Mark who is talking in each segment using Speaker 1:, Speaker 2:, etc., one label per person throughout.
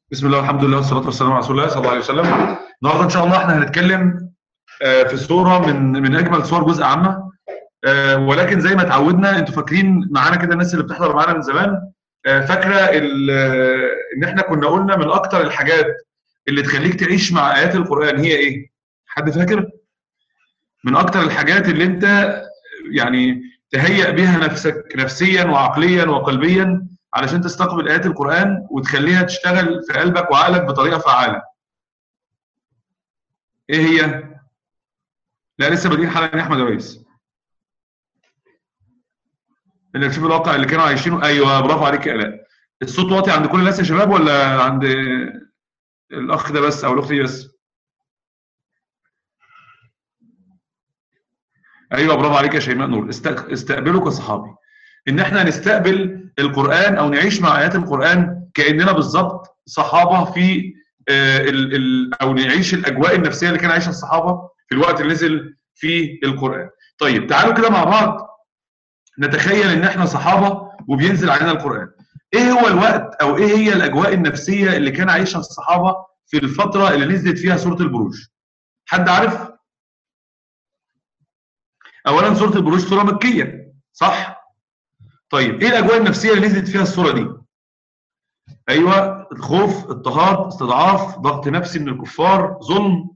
Speaker 1: بسم الله والحمد لله والصلاه والسلام على رسول الله صلى الله عليه وسلم النهارده ان شاء الله احنا هنتكلم آه، في صوره من من اجمل صور جزء عامه آه، ولكن زي ما اتعودنا انتوا فاكرين معانا كده الناس اللي بتحضر معانا من زمان آه، فاكره ال- آه، ان احنا كنا قلنا من اكتر الحاجات اللي تخليك تعيش مع ايات القران هي ايه؟ حد فاكر؟ من اكتر الحاجات اللي انت يعني تهيئ بيها نفسك نفسيا وعقليا وقلبيا علشان تستقبل ايات القران وتخليها تشتغل في قلبك وعقلك بطريقه فعاله. ايه هي؟ لا لسه بادئين حالا يا احمد يا ريس. اللي تشوف الواقع اللي كانوا عايشينه ايوه برافو عليك يا الاء. الصوت واطي عند كل الناس يا شباب ولا عند الاخ ده بس او الاخت دي بس؟ ايوه برافو عليك يا شيماء نور است- استقبله كصحابي. ان احنا نستقبل القران او نعيش مع ايات القران كاننا بالظبط صحابه في آه، ال ال او نعيش الاجواء النفسيه اللي كان عايشها الصحابه في الوقت اللي نزل فيه القران. طيب تعالوا كده مع بعض نتخيل ان احنا صحابه وبينزل علينا القران. ايه هو الوقت او ايه هي الاجواء النفسيه اللي كان عايشها الصحابه في الفتره اللي نزلت فيها سوره البروج؟ حد عارف؟ اولا سوره البروج سوره مكيه صح؟ طيب ايه الاجواء النفسيه اللي نزلت فيها السوره دي؟ ايوه الخوف، اضطهاد، استضعاف، ضغط نفسي من الكفار، ظلم،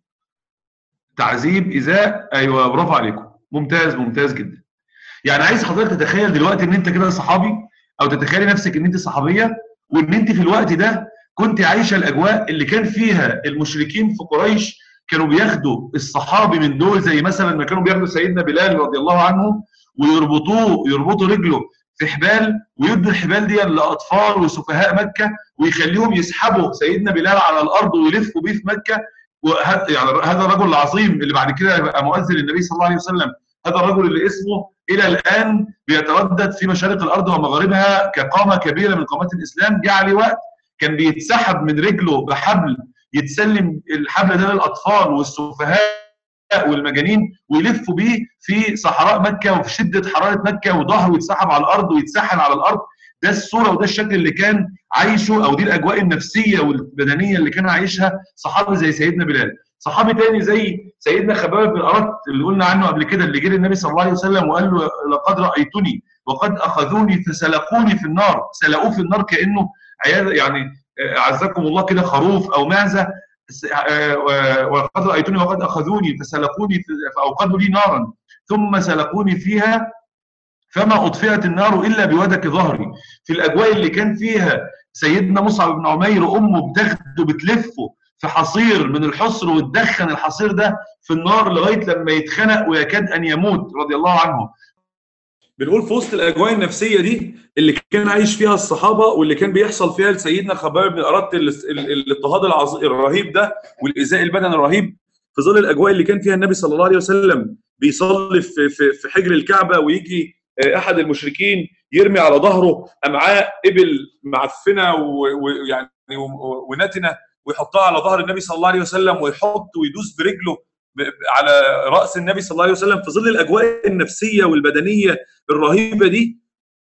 Speaker 1: تعذيب، ايذاء، ايوه برافو عليكم، ممتاز ممتاز جدا. يعني عايز حضرتك تتخيل دلوقتي ان انت كده صحابي او تتخيلي نفسك ان انت صحابيه وان انت في الوقت ده كنت عايشه الاجواء اللي كان فيها المشركين في قريش كانوا بياخدوا الصحابي من دول زي مثلا ما كانوا بياخدوا سيدنا بلال رضي الله عنه ويربطوه يربطوا رجله في حبال ويدوا الحبال دي لاطفال وسفهاء مكه ويخليهم يسحبوا سيدنا بلال على الارض ويلفوا بيه في مكه وه- يعني هذا الرجل العظيم اللي بعد كده يبقى مؤذن النبي صلى الله عليه وسلم هذا الرجل اللي اسمه الى الان بيتردد في مشارق الارض ومغاربها كقامه كبيره من قامات الاسلام جه عليه وقت كان بيتسحب من رجله بحبل يتسلم الحبل ده للاطفال والسفهاء والمجانين ويلفوا بيه في صحراء مكه وفي شده حراره مكه وظهره يتسحب على الارض ويتسحل على الارض ده الصوره وده الشكل اللي كان عايشه او دي الاجواء النفسيه والبدنيه اللي كان عايشها صحابي زي سيدنا بلال صحابي تاني زي سيدنا خباب بن ارت اللي قلنا عنه قبل كده اللي جه للنبي صلى الله عليه وسلم وقال له لقد رايتني وقد اخذوني فسلقوني في النار سلقوه في النار كانه عياذ يعني آه، اعزكم الله كده خروف او معزه س- آه، و- ولقد رايتني وقد اخذوني فسلقوني في- فاوقدوا لي نارا ثم سلقوني فيها فما اطفئت النار الا بودك ظهري في الاجواء اللي كان فيها سيدنا مصعب بن عمير امه بتاخده بتلفه في حصير من الحصر وتدخن الحصير ده في النار لغايه لما يتخنق ويكاد ان يموت رضي الله عنه بنقول في وسط الاجواء النفسيه دي اللي كان عايش فيها الصحابه واللي كان بيحصل فيها لسيدنا خباب بن ارت ال- ال- الاضطهاد العظ- الرهيب ده والايذاء البدني الرهيب في ظل الاجواء اللي كان فيها النبي صلى الله عليه وسلم بيصلي في في في حجر الكعبه ويجي آه، احد المشركين يرمي على ظهره امعاء ابل معفنه و- ويعني و- ونتنه ويحطها على ظهر النبي صلى الله عليه وسلم ويحط ويدوس برجله ب- ب- على راس النبي صلى الله عليه وسلم في ظل الاجواء النفسيه والبدنيه الرهيبه دي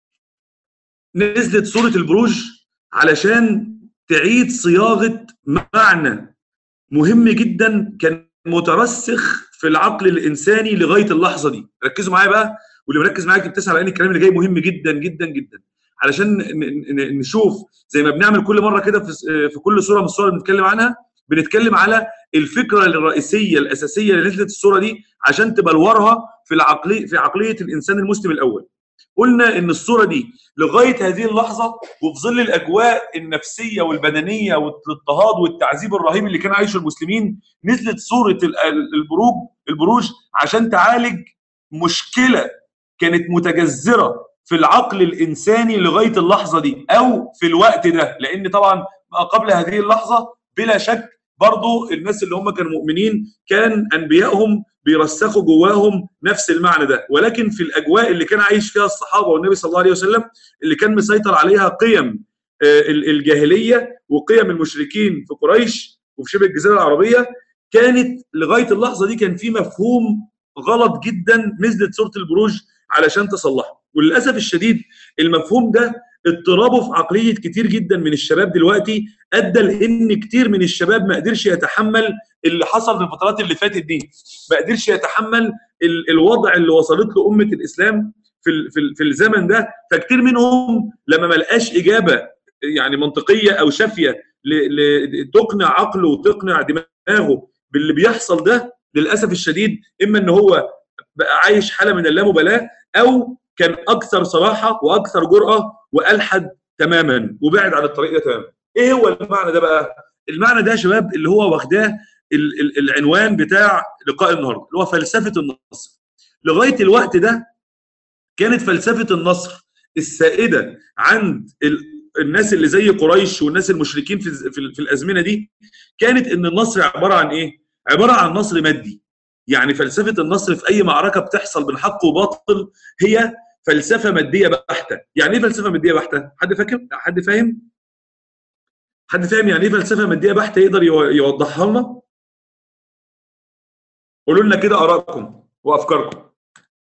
Speaker 1: نزلت سوره البروج علشان تعيد صياغه معنى مهم جدا كان مترسخ في العقل الانساني لغايه اللحظه دي ركزوا معايا بقى واللي مركز معاك يبتسم لان الكلام اللي جاي مهم جدا جدا جدا علشان ن- ن- نشوف زي ما بنعمل كل مره كده في في كل صوره من الصور اللي بنتكلم عنها بنتكلم على الفكره الرئيسيه الاساسيه اللي نزلت الصوره دي عشان تبلورها في العقليه في عقليه الانسان المسلم الاول قلنا ان الصوره دي لغايه هذه اللحظه وفي ظل الاجواء النفسيه والبدنيه والاضطهاد والتعذيب الرهيب اللي كان عايشه المسلمين نزلت سوره ال- ال- البروج البروج عشان تعالج مشكله كانت متجذره في العقل الانساني لغايه اللحظه دي او في الوقت ده لان طبعا ما قبل هذه اللحظه بلا شك برضو الناس اللي هم كانوا مؤمنين كان انبيائهم بيرسخوا جواهم نفس المعنى ده ولكن في الاجواء اللي كان عايش فيها الصحابه والنبي صلى الله عليه وسلم اللي كان مسيطر عليها قيم آه، ال- الجاهليه وقيم المشركين في قريش وفي شبه الجزيره العربيه كانت لغايه اللحظه دي كان في مفهوم غلط جدا نزلت سوره البروج علشان تصلحه وللاسف الشديد المفهوم ده اضطرابه في عقليه كتير جدا من الشباب دلوقتي ادى لان كتير من الشباب ما قدرش يتحمل اللي حصل في الفترات اللي فاتت دي ما قدرش يتحمل ال- الوضع اللي وصلت له امه الاسلام في ال- في ال- في الزمن ده فكتير منهم لما ما لقاش اجابه يعني منطقيه او شافيه ل- ل- تقنع عقله وتقنع دماغه باللي بيحصل ده للاسف الشديد اما ان هو بقى عايش حاله من اللامبالاه او كان اكثر صراحه واكثر جراه والحد تماما وبعد عن الطريق ده تماما. ايه هو المعنى ده بقى؟ المعنى ده يا شباب اللي هو واخداه ال- ال- العنوان بتاع لقاء النهارده اللي هو فلسفه النصر. لغايه الوقت ده كانت فلسفه النصر السائده عند ال- الناس اللي زي قريش والناس المشركين في الز- في ال- في الازمنه دي كانت ان النصر عباره عن ايه؟ عباره عن نصر مادي. يعني فلسفه النصر في اي معركه بتحصل بين حق وباطل هي فلسفه ماديه بحته، يعني ايه فلسفه ماديه بحته؟ حد فاكر؟ حد فاهم؟ حد فاهم يعني ايه فلسفه ماديه بحته يقدر يو- يوضحها لنا؟ قولوا لنا كده ارائكم وافكاركم.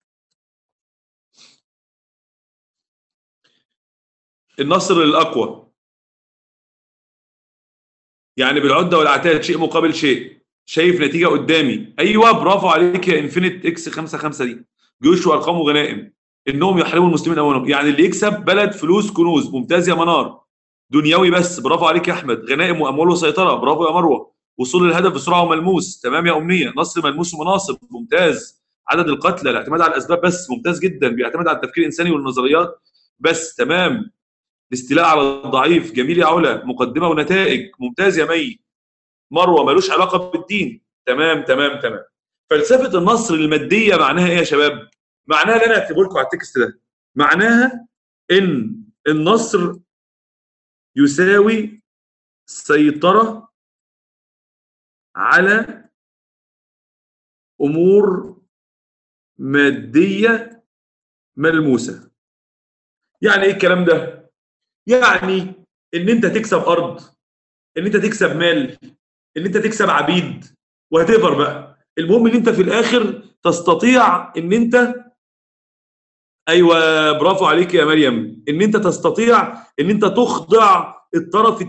Speaker 1: النصر للاقوى. يعني بالعده والعتاد شيء مقابل شيء. شايف نتيجه قدامي، ايوه برافو عليك يا انفينيت اكس 55 دي. جيوش وارقام وغنائم. انهم يحاربوا المسلمين اولا يعني اللي يكسب بلد فلوس كنوز ممتاز يا منار دنيوي بس برافو عليك يا احمد غنائم واموال وسيطره برافو يا مروه وصول الهدف بسرعه وملموس تمام يا امنيه نصر ملموس ومناصب ممتاز عدد القتلى الاعتماد على الاسباب بس ممتاز جدا بيعتمد على التفكير الانساني والنظريات بس تمام الاستيلاء على الضعيف جميل يا علا مقدمه ونتائج ممتاز يا مي مروه ملوش علاقه بالدين تمام تمام تمام فلسفه النصر الماديه معناها ايه يا شباب معناها اللي انا هكتبه لكم على التكست ده معناها ان النصر يساوي سيطره على امور ماديه ملموسه يعني ايه الكلام ده يعني ان انت تكسب ارض ان انت تكسب مال ان انت تكسب عبيد وهتقدر بقى المهم ان انت في الاخر تستطيع ان انت ايوه برافو عليك يا مريم ان انت تستطيع ان انت تخضع الطرف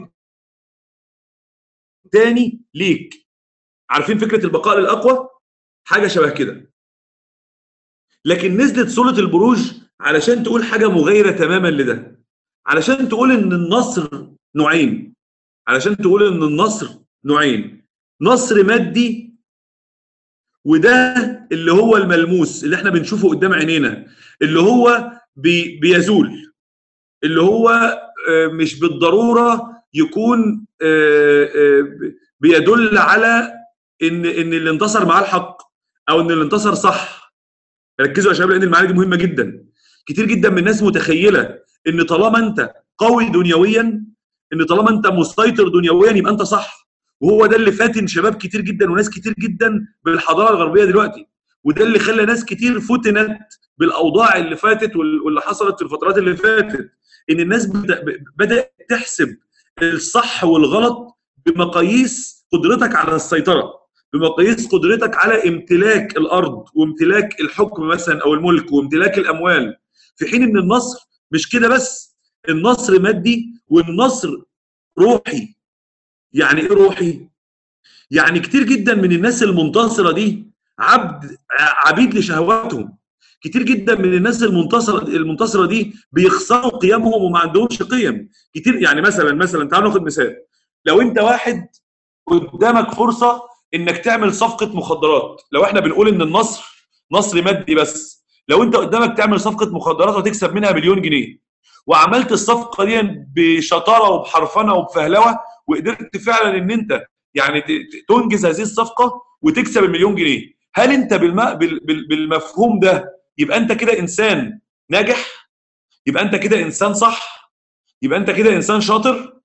Speaker 1: الثاني ليك عارفين فكره البقاء للاقوى حاجه شبه كده لكن نزلت سوره البروج علشان تقول حاجه مغايره تماما لده علشان تقول ان النصر نوعين علشان تقول ان النصر نوعين نصر مادي وده اللي هو الملموس اللي احنا بنشوفه قدام عينينا اللي هو بي بيزول اللي هو آه، مش بالضروره يكون آه، آه، بيدل على ان ان اللي انتصر معاه الحق او ان اللي انتصر صح ركزوا يا شباب لان المعاني دي مهمه جدا كتير جدا من الناس متخيله ان طالما انت قوي دنيويا ان طالما انت مسيطر دنيويا يبقى انت صح وهو ده اللي فاتن شباب كتير جدا وناس كتير جدا بالحضاره الغربيه دلوقتي وده اللي خلى ناس كتير فتنت بالاوضاع اللي فاتت وال- واللي حصلت في الفترات اللي فاتت ان الناس بدأ بدات تحسب الصح والغلط بمقاييس قدرتك على السيطره بمقاييس قدرتك على امتلاك الارض وامتلاك الحكم مثلا او الملك وامتلاك الاموال في حين ان النصر مش كده بس النصر مادي والنصر روحي يعني ايه روحي يعني كتير جدا من الناس المنتصره دي عبد عبيد لشهواتهم كتير جدا من الناس المنتصره المنتصره دي بيخسروا قيمهم وما عندهمش قيم كتير يعني مثلا مثلا تعالوا ناخد مثال لو انت واحد قدامك فرصه انك تعمل صفقه مخدرات لو احنا بنقول ان النصر نصر مادي بس لو انت قدامك تعمل صفقه مخدرات وتكسب منها مليون جنيه وعملت الصفقه دي بشطاره وبحرفنه وبفهلوه وقدرت فعلا ان انت يعني ت- ت- تنجز هذه الصفقه وتكسب المليون جنيه هل انت بالم... بال... بال... بالمفهوم ده يبقى انت كده انسان ناجح يبقى انت كده انسان صح يبقى انت كده انسان شاطر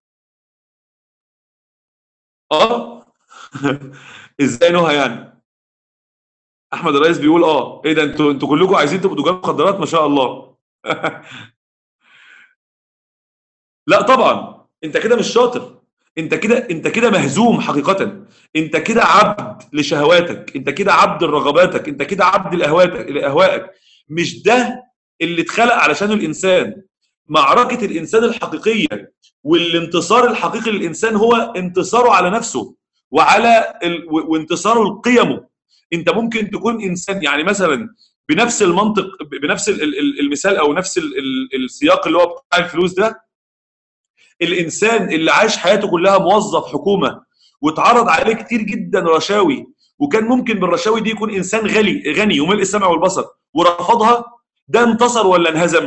Speaker 1: اه ازاي نهى يعني احمد الرئيس بيقول اه ايه ده انتوا انتوا كلكم عايزين تبقوا تجار مخدرات ما شاء الله لا طبعا انت كده مش شاطر انت كده انت كده مهزوم حقيقة انت كده عبد لشهواتك انت كده عبد لرغباتك انت كده عبد لاهواتك لاهوائك مش ده اللي اتخلق علشانه الانسان معركه الانسان الحقيقيه والانتصار الحقيقي للانسان هو انتصاره على نفسه وعلى ال... وانتصاره لقيمه انت ممكن تكون انسان يعني مثلا بنفس المنطق بنفس المثال او نفس السياق اللي هو بتاع الفلوس ده الانسان اللي عاش حياته كلها موظف حكومه واتعرض عليه كتير جدا رشاوي وكان ممكن بالرشاوي دي يكون انسان غني غني وملء السمع والبصر ورفضها ده انتصر ولا انهزم؟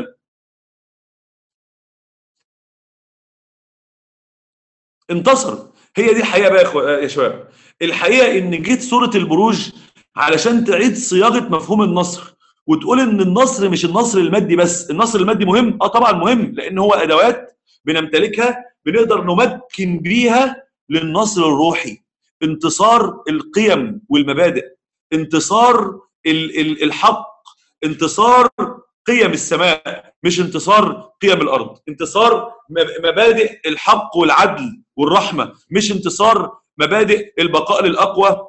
Speaker 1: انتصر هي دي الحقيقه بقى يا شباب الحقيقه ان جيت سوره البروج علشان تعيد صياغه مفهوم النصر وتقول ان النصر مش النصر المادي بس النصر المادي مهم اه طبعا مهم لان هو ادوات بنمتلكها بنقدر نمكن بيها للنصر الروحي انتصار القيم والمبادئ انتصار الحق انتصار قيم السماء مش انتصار قيم الارض انتصار مبادئ الحق والعدل والرحمه مش انتصار مبادئ البقاء للاقوى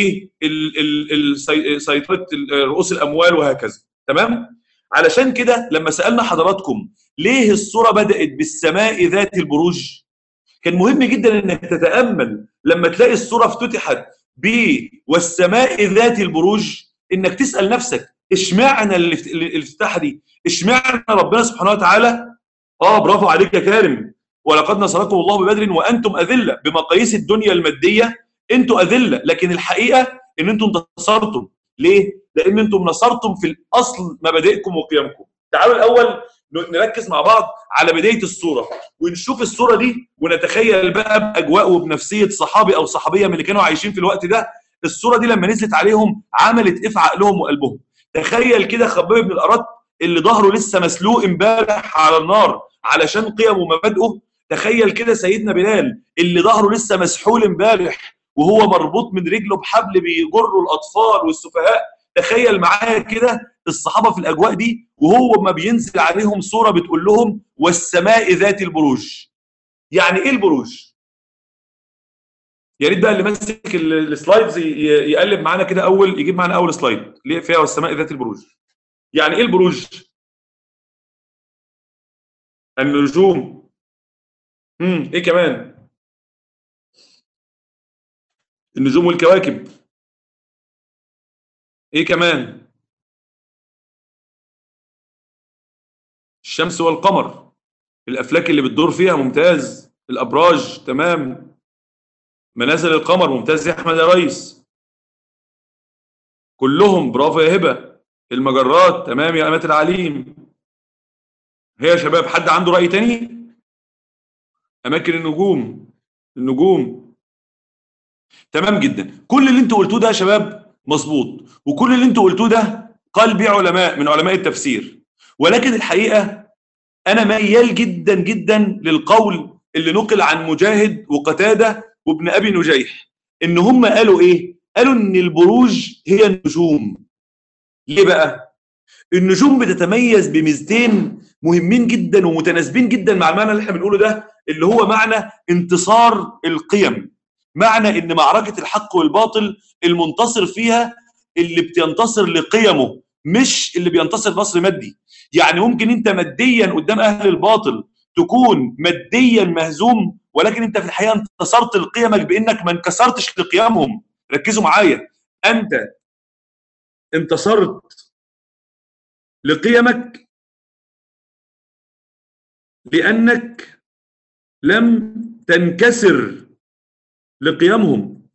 Speaker 1: وسيطره رؤوس الاموال وهكذا تمام علشان كده لما سالنا حضراتكم ليه الصوره بدات بالسماء ذات البروج كان مهم جدا انك تتامل لما تلاقي الصوره افتتحت ب والسماء ذات البروج انك تسال نفسك اشمعنى الافتتاحه دي اشمعنى ربنا سبحانه وتعالى اه برافو عليك يا كارم ولقد نصركم الله ببدر وانتم اذله بمقاييس الدنيا الماديه انتم اذله لكن الحقيقه ان انتم انتصرتم ليه؟ لان انتم نصرتم في الاصل مبادئكم وقيمكم تعالوا الاول نركز مع بعض على بدايه الصوره ونشوف الصوره دي ونتخيل بقى باجواء وبنفسيه صحابي او صحابيه من اللي كانوا عايشين في الوقت ده الصوره دي لما نزلت عليهم عملت ايه في عقلهم وقلبهم تخيل كده خباب بن الارت اللي ظهره لسه مسلوق امبارح على النار علشان قيمه ومبادئه تخيل كده سيدنا بلال اللي ظهره لسه مسحول امبارح وهو مربوط من رجله بحبل بيجروا الاطفال والسفهاء تخيل معايا كده الصحابه في الاجواء دي وهو ما بينزل عليهم صوره بتقول لهم والسماء ذات البروج يعني ايه البروج يا ريت بقى اللي ماسك السلايدز يقلب معانا كده اول يجيب معانا اول سلايد اللي فيها والسماء ذات البروج يعني ايه البروج النجوم امم ايه كمان النجوم والكواكب ايه كمان الشمس والقمر الافلاك اللي بتدور فيها ممتاز الابراج تمام منازل القمر ممتاز يا احمد يا ريس كلهم برافو يا هبه المجرات تمام يا امات العليم هي يا شباب حد عنده راي تاني اماكن النجوم النجوم تمام جدا كل اللي انتوا قلتوه ده يا شباب مظبوط وكل اللي انتوا قلتوه ده قال بيه علماء من علماء التفسير ولكن الحقيقه انا ميال جدا جدا للقول اللي نقل عن مجاهد وقتاده وابن ابي نجيح ان هم قالوا ايه قالوا ان البروج هي النجوم ليه بقى النجوم بتتميز بميزتين مهمين جدا ومتناسبين جدا مع المعنى اللي احنا بنقوله ده اللي هو معنى انتصار القيم معنى ان معركه الحق والباطل المنتصر فيها اللي بتنتصر لقيمه مش اللي بينتصر نصر مادي يعني ممكن انت ماديا قدام اهل الباطل تكون ماديا مهزوم ولكن انت في الحقيقه انتصرت لقيمك بانك ما انكسرتش لقيمهم ركزوا معايا انت انتصرت لقيمك لانك لم تنكسر لقيمهم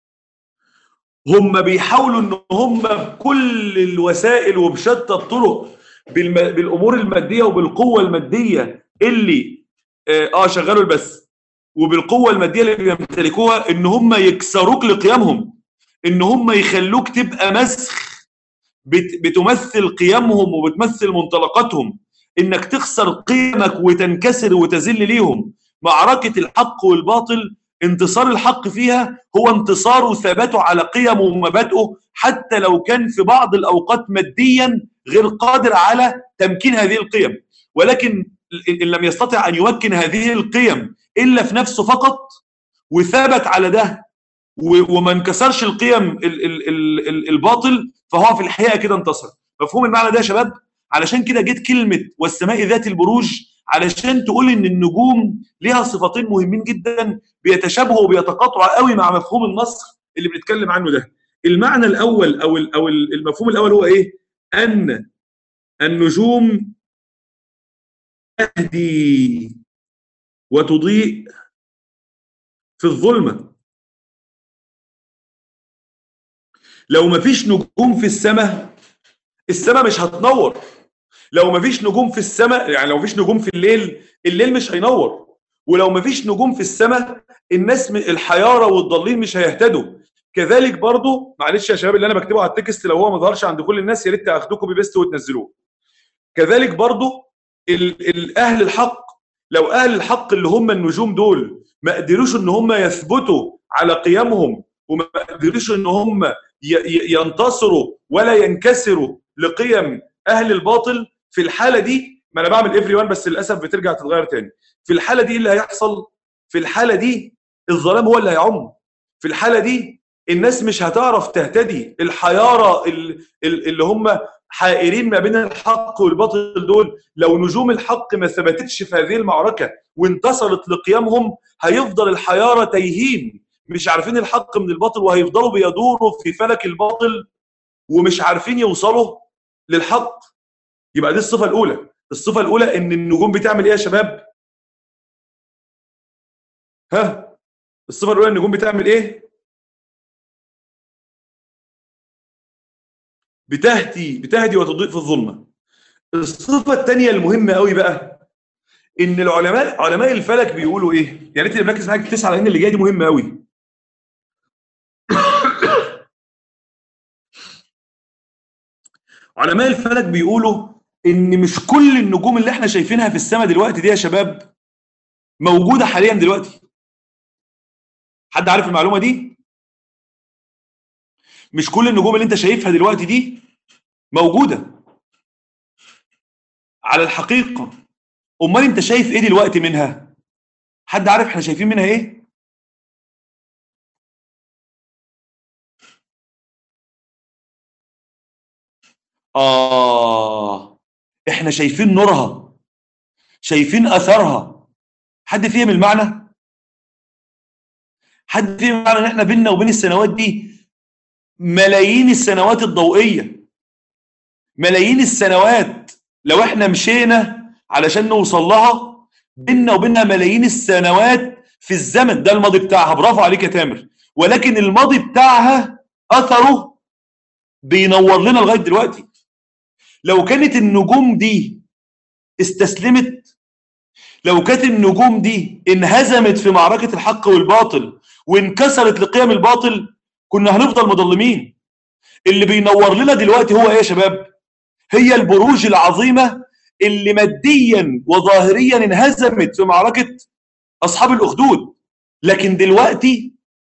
Speaker 1: هم بيحاولوا ان هم بكل الوسائل وبشتى الطرق بالامور الماديه وبالقوه الماديه اللي اه شغلوا البث وبالقوه الماديه اللي بيمتلكوها ان هم يكسروك لقيمهم ان هم يخلوك تبقى مسخ بتمثل قيمهم وبتمثل منطلقاتهم انك تخسر قيمك وتنكسر وتذل ليهم معركه الحق والباطل انتصار الحق فيها هو انتصاره وثباته على قيمه ومبادئه حتى لو كان في بعض الاوقات ماديا غير قادر على تمكين هذه القيم ولكن ان لم يستطع ان يمكن هذه القيم الا في نفسه فقط وثبت على ده وما انكسرش القيم الباطل فهو في الحقيقه كده انتصر مفهوم المعنى ده يا شباب علشان كده جت كلمه والسماء ذات البروج علشان تقول ان النجوم ليها صفتين مهمين جدا بيتشابهوا وبيتقاطعوا قوي مع مفهوم النصر اللي بنتكلم عنه ده المعنى الاول او او المفهوم الاول هو ايه ان النجوم تهدي وتضيء في الظلمه لو ما فيش نجوم في السماء السماء مش هتنور لو ما فيش نجوم في السماء يعني لو ما فيش نجوم في الليل الليل مش هينور ولو ما فيش نجوم في السماء الناس الحياره والضالين مش هيهتدوا كذلك برضو معلش يا شباب اللي انا بكتبه على التكست لو هو ما ظهرش عند كل الناس يا ريت تاخدوه بيست وتنزلوه كذلك برضو الاهل الحق لو اهل الحق اللي هم النجوم دول ما قدروش ان هم يثبتوا على قيمهم وما قدروش ان هم ينتصروا ولا ينكسروا لقيم اهل الباطل في الحاله دي ما انا بعمل افري وان بس للاسف بترجع تتغير تاني في الحاله دي اللي هيحصل في الحاله دي الظلام هو اللي هيعم في الحاله دي الناس مش هتعرف تهتدي الحياره اللي هم حائرين ما بين الحق والباطل دول لو نجوم الحق ما ثبتتش في هذه المعركه وانتصرت لقيامهم هيفضل الحياره تايهين مش عارفين الحق من الباطل وهيفضلوا بيدوروا في فلك الباطل ومش عارفين يوصلوا للحق يبقى دي الصفه الاولى الصفه الاولى ان النجوم بتعمل ايه يا شباب ها الصفه الاولى النجوم بتعمل ايه بتهدي بتهدي وتضيء في الظلمه الصفه الثانيه المهمه قوي بقى ان العلماء علماء الفلك بيقولوا ايه يا ريت اللي مركز معاك تسعه لان اللي جاي دي مهمه قوي علماء الفلك بيقولوا ان مش كل النجوم اللي احنا شايفينها في السماء دلوقتي دي يا شباب موجوده حاليا دلوقتي حد عارف المعلومه دي مش كل النجوم اللي انت شايفها دلوقتي دي موجوده على الحقيقه امال انت شايف ايه دلوقتي منها حد عارف احنا شايفين منها ايه آه إحنا شايفين نورها شايفين أثرها حد فهم المعنى؟ حد فهم المعنى إن إحنا بيننا وبين السنوات دي ملايين السنوات الضوئية ملايين السنوات لو إحنا مشينا علشان نوصل لها بيننا وبينها ملايين السنوات في الزمن ده الماضي بتاعها برافو عليك يا تامر ولكن الماضي بتاعها أثره بينور لنا لغاية دلوقتي لو كانت النجوم دي استسلمت لو كانت النجوم دي انهزمت في معركة الحق والباطل وانكسرت لقيم الباطل كنا هنفضل مظلمين اللي بينور لنا دلوقتي هو ايه يا شباب هي البروج العظيمة اللي ماديا وظاهريا انهزمت في معركة أصحاب الأخدود لكن دلوقتي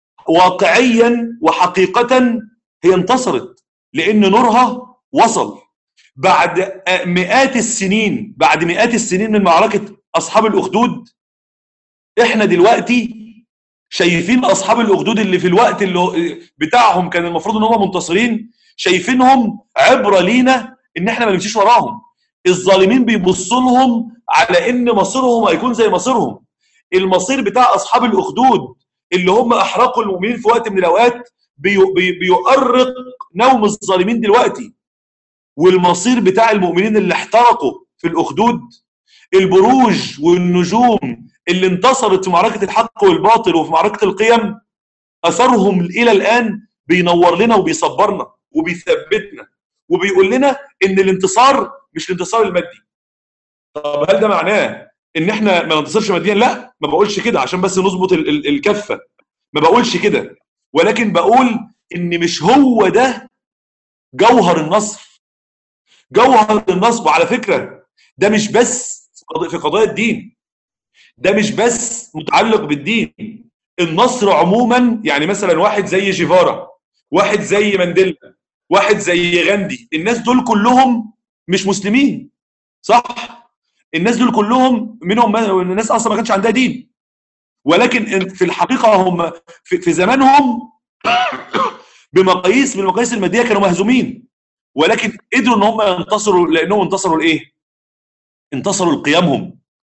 Speaker 1: واقعيا وحقيقة هي انتصرت لأن نورها وصل بعد مئات السنين بعد مئات السنين من معركة أصحاب الأخدود إحنا دلوقتي شايفين أصحاب الأخدود اللي في الوقت اللي بتاعهم كان المفروض إن هم منتصرين شايفينهم عبرة لينا إن إحنا ما نمشيش وراهم الظالمين بيبصوا لهم على إن مصيرهم هيكون زي مصيرهم المصير بتاع أصحاب الأخدود اللي هم أحرقوا المؤمنين في وقت من الأوقات بي بي بيؤرق نوم الظالمين دلوقتي والمصير بتاع المؤمنين اللي احترقوا في الأخدود البروج والنجوم اللي انتصرت في معركة الحق والباطل وفي معركة القيم أثرهم إلى الآن بينور لنا وبيصبرنا وبيثبتنا وبيقول لنا إن الانتصار مش الانتصار المادي طب هل ده معناه إن إحنا ما ننتصرش ماديا؟ لا ما بقولش كده عشان بس نظبط الكفة ما بقولش كده ولكن بقول إن مش هو ده جوهر النصر جوهر النصب على فكرة ده مش بس في قضايا الدين ده مش بس متعلق بالدين النصر عموما يعني مثلا واحد زي جيفارا واحد زي مانديلا واحد زي غاندي الناس دول كلهم مش مسلمين صح الناس دول كلهم منهم الناس اصلا ما كانش عندها دين ولكن في الحقيقه هم في زمانهم بمقاييس من المقاييس الماديه كانوا مهزومين ولكن قدروا ان هم ينتصروا لانهم انتصروا لايه؟ انتصروا لقيمهم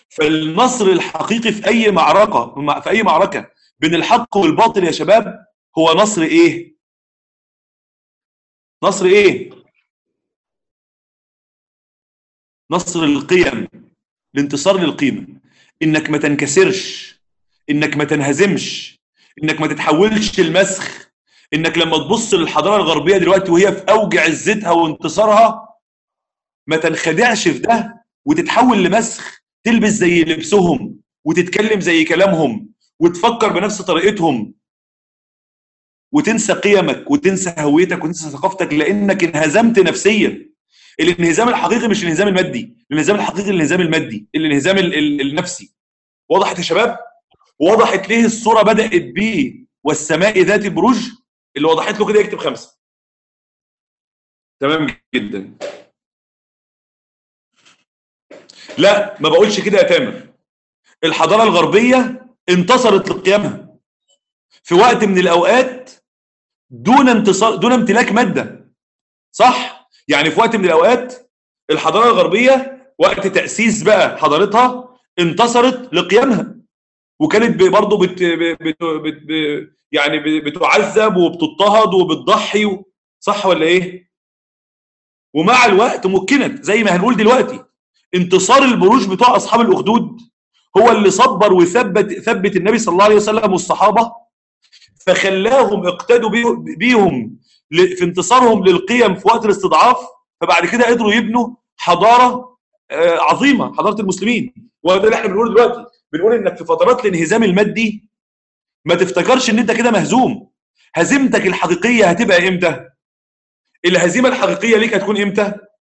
Speaker 2: فالنصر الحقيقي في اي معركه في اي معركه بين الحق والباطل يا شباب هو نصر ايه نصر ايه نصر القيم الانتصار للقيمه انك ما تنكسرش انك ما تنهزمش انك ما تتحولش المسخ انك لما تبص للحضاره الغربيه دلوقتي وهي في اوج عزتها وانتصارها ما تنخدعش في ده وتتحول لمسخ تلبس زي لبسهم وتتكلم زي كلامهم وتفكر بنفس طريقتهم وتنسى قيمك وتنسى هويتك وتنسى ثقافتك لانك انهزمت نفسيا الانهزام الحقيقي مش الانهزام المادي الانهزام الحقيقي الانهزام المادي الانهزام ال- ال- النفسي وضحت يا شباب وضحت ليه الصوره بدات بيه والسماء ذات البروج اللي وضحت له كده يكتب خمسه تمام جدا لا ما بقولش كده يا تامر الحضاره الغربيه انتصرت لقيامها في وقت من الاوقات دون انتصار دون امتلاك ماده صح يعني في وقت من الاوقات الحضاره الغربيه وقت تاسيس بقى حضارتها انتصرت لقيامها وكانت ب- برضه بت بت بت ب- يعني ب- بتعذب وبتضطهد وبتضحي و- صح ولا ايه؟ ومع الوقت مكنت زي ما هنقول دلوقتي انتصار البروج بتوع اصحاب الاخدود هو اللي صبر وثبت ثبت النبي صلى الله عليه وسلم والصحابه فخلاهم اقتدوا بيه- بيهم ل- في انتصارهم للقيم في وقت الاستضعاف فبعد كده قدروا يبنوا حضاره آه، عظيمه حضاره المسلمين وده اللي احنا بنقوله دلوقتي بنقول انك في فترات الانهزام المادي ما تفتكرش ان انت كده مهزوم هزيمتك الحقيقيه هتبقى امتى الهزيمه الحقيقيه ليك هتكون امتى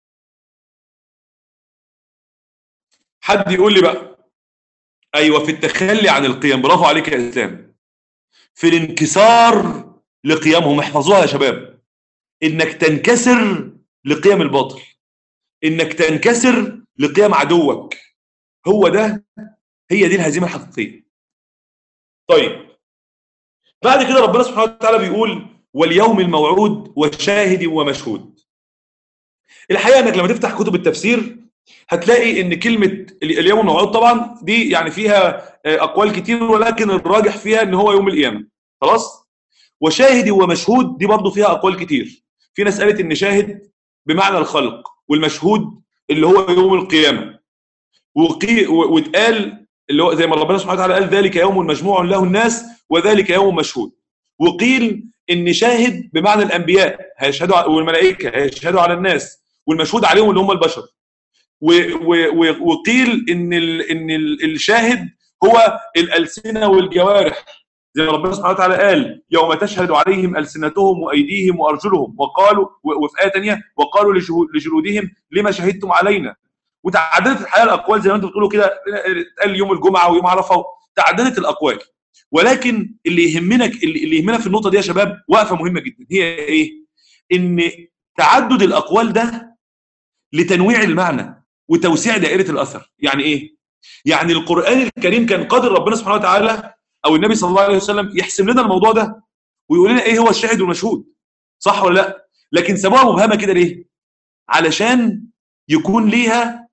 Speaker 2: حد يقول لي بقى ايوه في التخلي عن القيم برافو عليك يا اسلام في الانكسار لقيمهم احفظوها يا شباب انك تنكسر لقيم الباطل انك تنكسر لقيم عدوك هو ده هي دي الهزيمه الحقيقيه طيب بعد كده ربنا سبحانه وتعالى بيقول واليوم الموعود وشاهد ومشهود الحقيقه انك لما تفتح كتب التفسير هتلاقي ان كلمه ال- اليوم الموعود طبعا دي يعني فيها آه، اقوال كتير ولكن الراجح فيها ان هو يوم القيامه خلاص وشاهد ومشهود دي برضو فيها اقوال كتير في ناس قالت ان شاهد بمعنى الخلق والمشهود اللي هو يوم القيامه وقي و- واتقال اللي هو زي ما ربنا سبحانه وتعالى قال ذلك يوم مجموع له الناس وذلك يوم مشهود وقيل ان شاهد بمعنى الانبياء هيشهدوا ع- والملائكه هيشهدوا على الناس والمشهود عليهم اللي هم البشر و- و- و- وقيل ان ال ان ال الشاهد هو الالسنه والجوارح زي ما ربنا سبحانه وتعالى قال يوم تشهد عليهم السنتهم وايديهم وارجلهم وقالوا و- وفي ايه ثانيه وقالوا لجهو- لجلودهم لما شهدتم علينا وتعددت الحقيقه الاقوال زي ما انتم بتقولوا كده قال يوم الجمعه ويوم عرفه تعددت الاقوال ولكن اللي يهمنا اللي اللي يهمنا في النقطه دي يا شباب وقفه مهمه جدا هي ايه؟ ان تعدد الاقوال ده لتنويع المعنى وتوسيع دائره الاثر يعني ايه؟ يعني القران الكريم كان قادر ربنا سبحانه وتعالى او النبي صلى الله عليه وسلم يحسم لنا الموضوع ده ويقول لنا ايه هو الشاهد والمشهود صح ولا لا؟ لكن سابوها مبهمه كده ليه؟ علشان يكون ليها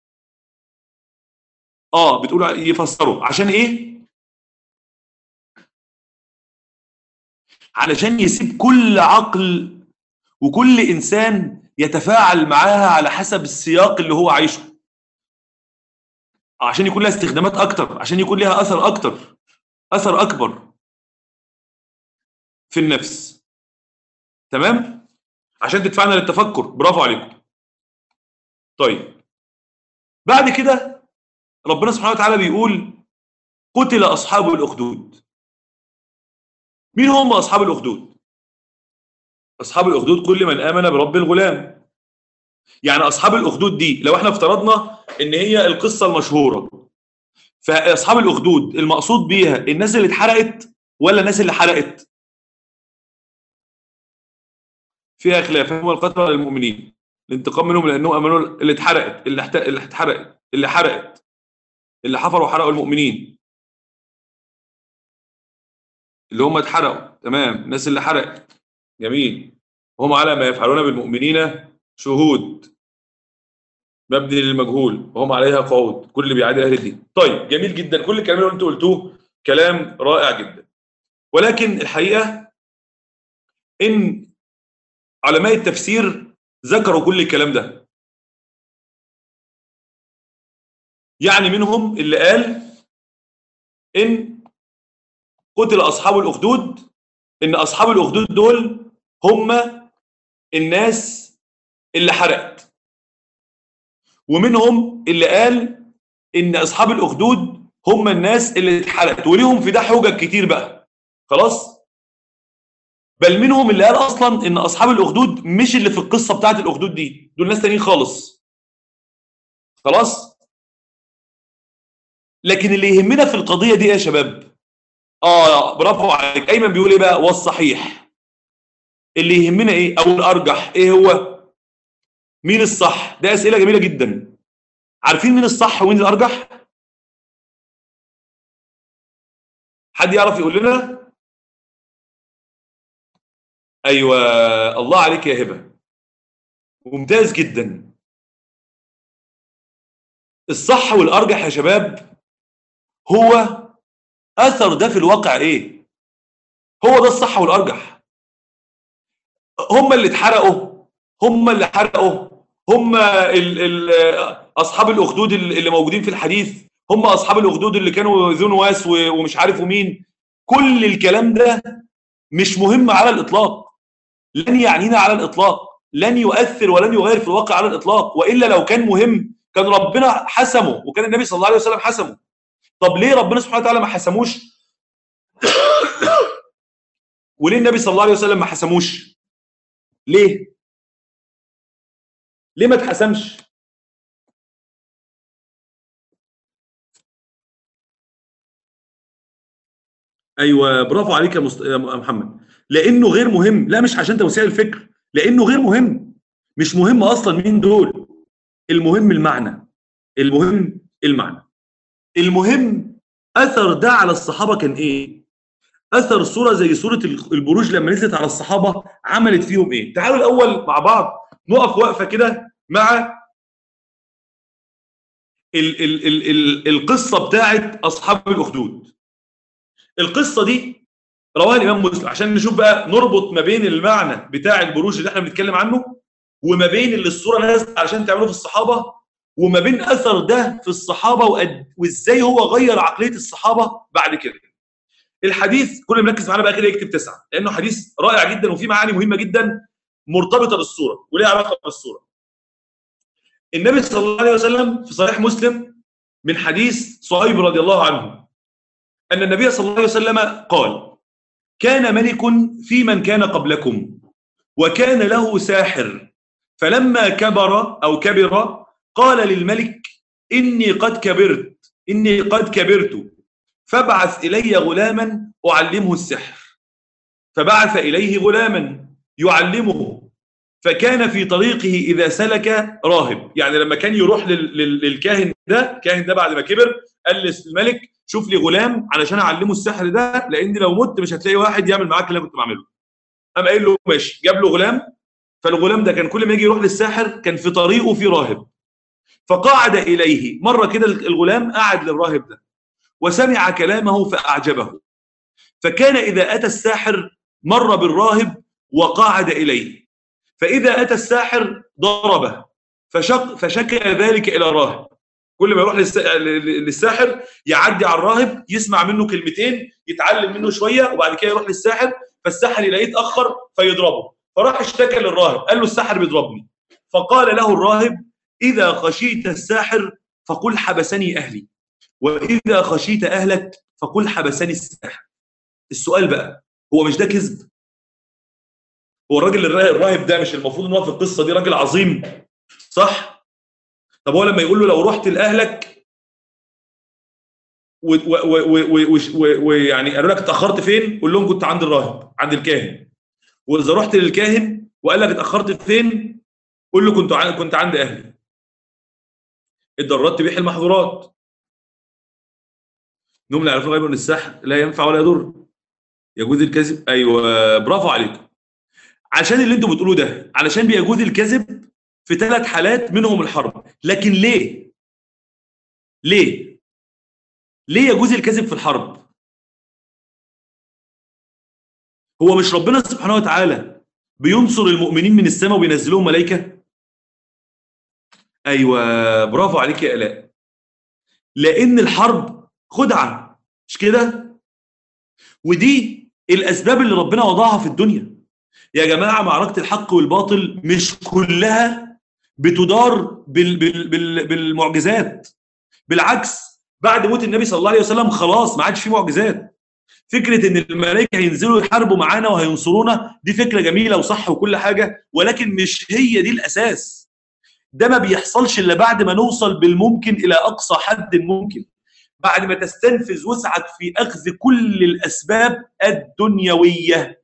Speaker 2: اه بتقولوا يفسروا عشان ايه؟ علشان يسيب كل عقل وكل انسان يتفاعل معاها على حسب السياق اللي هو عايشه عشان يكون لها استخدامات اكتر عشان يكون لها اثر اكتر اثر اكبر في النفس تمام عشان تدفعنا للتفكر برافو عليكم طيب بعد كده ربنا سبحانه وتعالى بيقول قتل اصحاب الاخدود مين هم اصحاب الاخدود اصحاب الاخدود كل من امن برب الغلام يعني اصحاب الاخدود دي لو احنا افترضنا ان هي القصه المشهوره فاصحاب الاخدود المقصود بيها الناس اللي اتحرقت ولا الناس اللي حرقت فيها خلاف هم القتلى للمؤمنين الانتقام منهم لانهم امنوا اللي اتحرقت اللي احت... اللي اتحرقت اللي حرقت اللي حفروا وحرقوا المؤمنين اللي هم اتحرقوا تمام الناس اللي حرقت جميل هم على ما يفعلون بالمؤمنين شهود مبني للمجهول وهم عليها قعود كل اللي بيعادل اهل الدين طيب جميل جدا كل الكلام اللي انتوا قلتوه كلام رائع جدا ولكن الحقيقه ان علماء التفسير ذكروا كل الكلام ده يعني منهم اللي قال ان قتل اصحاب الاخدود ان اصحاب الاخدود دول هم الناس اللي حرقت ومنهم اللي قال ان اصحاب الاخدود هم الناس اللي اتحرقت وليهم في ده حجج كتير بقى خلاص بل منهم اللي قال اصلا ان اصحاب الاخدود مش اللي في القصه بتاعت الاخدود دي دول ناس تانيين خالص خلاص لكن اللي يهمنا في القضيه دي ايه يا شباب اه برافو عليك ايمن بيقول ايه بقى والصحيح اللي يهمنا ايه او الارجح ايه هو مين الصح ده اسئله جميله جدا عارفين مين الصح ومين الارجح حد يعرف يقول لنا ايوه الله عليك يا هبه ممتاز جدا الصح والارجح يا شباب هو اثر ده في الواقع ايه هو ده الصح والارجح هم اللي اتحرقوا هم اللي حرقوا هم ال ال اصحاب الاخدود اللي موجودين في الحديث هم اصحاب الاخدود اللي كانوا ذو نواس ومش عارف مين كل الكلام ده مش مهم على الاطلاق لن يعنينا على الاطلاق لن يؤثر ولن يغير في الواقع على الاطلاق والا لو كان مهم كان ربنا حسمه وكان النبي صلى الله عليه وسلم حسمه طب ليه ربنا سبحانه وتعالى ما حسموش وليه النبي صلى الله عليه وسلم ما حسموش ليه ليه ما اتحسمش ايوه برافو عليك يا, مست... يا محمد لانه غير مهم لا مش عشان توسيع الفكر لانه غير مهم مش مهم اصلا مين دول المهم المعنى المهم المعنى المهم اثر ده على الصحابه كان ايه اثر صوره زي صوره البروج لما نزلت على الصحابه عملت فيهم ايه تعالوا الاول مع بعض نقف وقفه كده مع ال ال ال ال القصه بتاعت اصحاب الاخدود القصه دي رواها الامام مسلم عشان نشوف بقى نربط ما بين المعنى بتاع البروج اللي احنا بنتكلم عنه وما بين اللي الصوره نازله علشان تعمله في الصحابه وما بين اثر ده في الصحابه وقد وازاي هو غير عقليه الصحابه بعد كده الحديث كل ما مركز معانا بقى كده يكتب تسعه لانه حديث رائع جدا وفيه معاني مهمه جدا مرتبطه بالصوره وليها علاقه بالصوره النبي صلى الله عليه وسلم في صحيح مسلم من حديث صهيب رضي الله عنه ان النبي صلى الله عليه وسلم قال كان ملك في من كان قبلكم وكان له ساحر فلما كبر او كبر قال للملك اني قد كبرت اني قد كبرت فابعث الي غلاما اعلمه السحر فبعث اليه غلاما يعلمه فكان في طريقه اذا سلك راهب يعني لما كان يروح لل- لل- للكاهن ده الكاهن ده بعد ما كبر قال للملك شوف لي غلام علشان اعلمه السحر ده لان لو مت مش هتلاقي واحد يعمل معاك اللي انا كنت بعمله قام قايل له ماشي جاب له غلام فالغلام ده كان كل ما يجي يروح للساحر كان في طريقه في راهب فقعد اليه مره كده الغلام قعد للراهب ده وسمع كلامه فاعجبه فكان اذا اتى الساحر مر بالراهب وقعد اليه فاذا اتى الساحر ضربه فشك فشكى ذلك الى الراهب كل ما يروح للس- للساحر يعدي على الراهب يسمع منه كلمتين يتعلم منه شويه وبعد كده يروح للساحر فالساحر يلاقيه اتاخر فيضربه فراح اشتكى للراهب قال له الساحر بيضربني فقال له الراهب اذا خشيت الساحر فقل حبسني اهلي واذا خشيت اهلك فقل حبسني الساحر السؤال بقى هو مش ده كذب هو الراجل الرا- الراهب ده مش المفروض ان هو في القصه دي راجل عظيم صح طب هو لما يقول له لو رحت لاهلك ويعني قالوا لك اتاخرت فين قول لهم كنت عند الراهب عند الكاهن واذا رحت للكاهن وقال لك اتاخرت فين قول له كنت عن- كنت عند اهلي الضرورات تبيح المحظورات انهم لا يعرفون غيب من السحر لا ينفع ولا يضر يجوز الكذب ايوه برافو عليكم عشان اللي انتوا بتقولوه ده علشان بيجوز الكذب في ثلاث حالات منهم الحرب لكن ليه ليه ليه يجوز الكذب في الحرب هو مش ربنا سبحانه وتعالى بينصر المؤمنين من السماء وبينزلهم ملائكه ايوه برافو عليك يا الاء لان الحرب خدعه مش كده ودي الاسباب اللي ربنا وضعها في الدنيا يا جماعه معركه الحق والباطل مش كلها بتدار بال بال بال بالمعجزات بالعكس بعد موت النبي صلى الله عليه وسلم خلاص ما عادش في معجزات فكره ان الملائكه هينزلوا يحاربوا معانا وهينصرونا دي فكره جميله وصح وكل حاجه ولكن مش هي دي الاساس ده ما بيحصلش الا بعد ما نوصل بالممكن الى اقصى حد ممكن بعد ما تستنفذ وسعك في اخذ كل الاسباب الدنيويه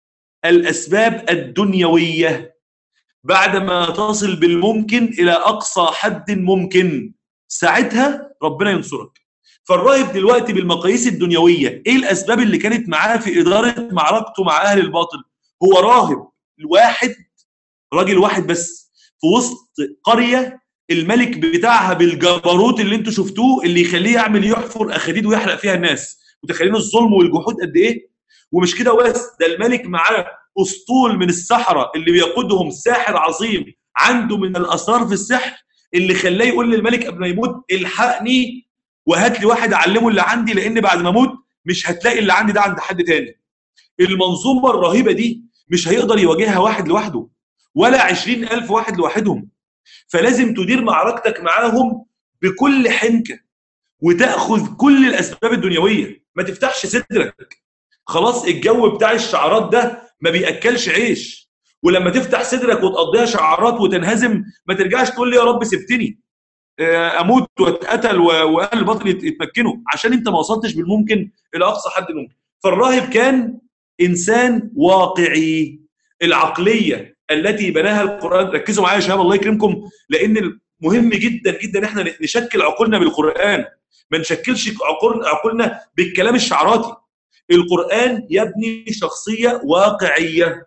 Speaker 2: الاسباب الدنيويه بعد ما تصل بالممكن الى اقصى حد ممكن ساعتها ربنا ينصرك فالراهب دلوقتي بالمقاييس الدنيويه ايه الاسباب اللي كانت معاه في اداره معركته مع اهل الباطل هو راهب واحد راجل واحد بس في وسط قريه الملك بتاعها بالجبروت اللي انتوا شفتوه اللي يخليه يعمل يحفر اخاديد ويحرق فيها الناس متخيلين الظلم والجحود قد ايه ومش كده بس ده الملك معاه اسطول من السحره اللي بيقودهم ساحر عظيم عنده من الاسرار في السحر اللي خلاه يقول للملك قبل ما يموت الحقني وهات لي واحد اعلمه اللي عندي لان بعد ما اموت مش هتلاقي اللي عندي ده عند حد تاني المنظومه الرهيبه دي مش هيقدر يواجهها واحد لوحده ولا عشرين ألف واحد لوحدهم فلازم تدير معركتك معاهم بكل حنكة وتأخذ كل الأسباب الدنيوية ما تفتحش صدرك خلاص الجو بتاع الشعارات ده ما بيأكلش عيش ولما تفتح صدرك وتقضيها شعارات وتنهزم ما ترجعش تقول لي يا رب سبتني اموت واتقتل واهل الباطل يتمكنوا عشان انت ما وصلتش بالممكن الى اقصى حد ممكن فالراهب كان انسان واقعي العقليه التي بناها القران ركزوا معايا يا شباب الله يكرمكم لان مهم جدا جدا احنا نشكل عقولنا بالقران ما نشكلش عقول عقولنا بالكلام الشعراتي القران يبني شخصيه واقعيه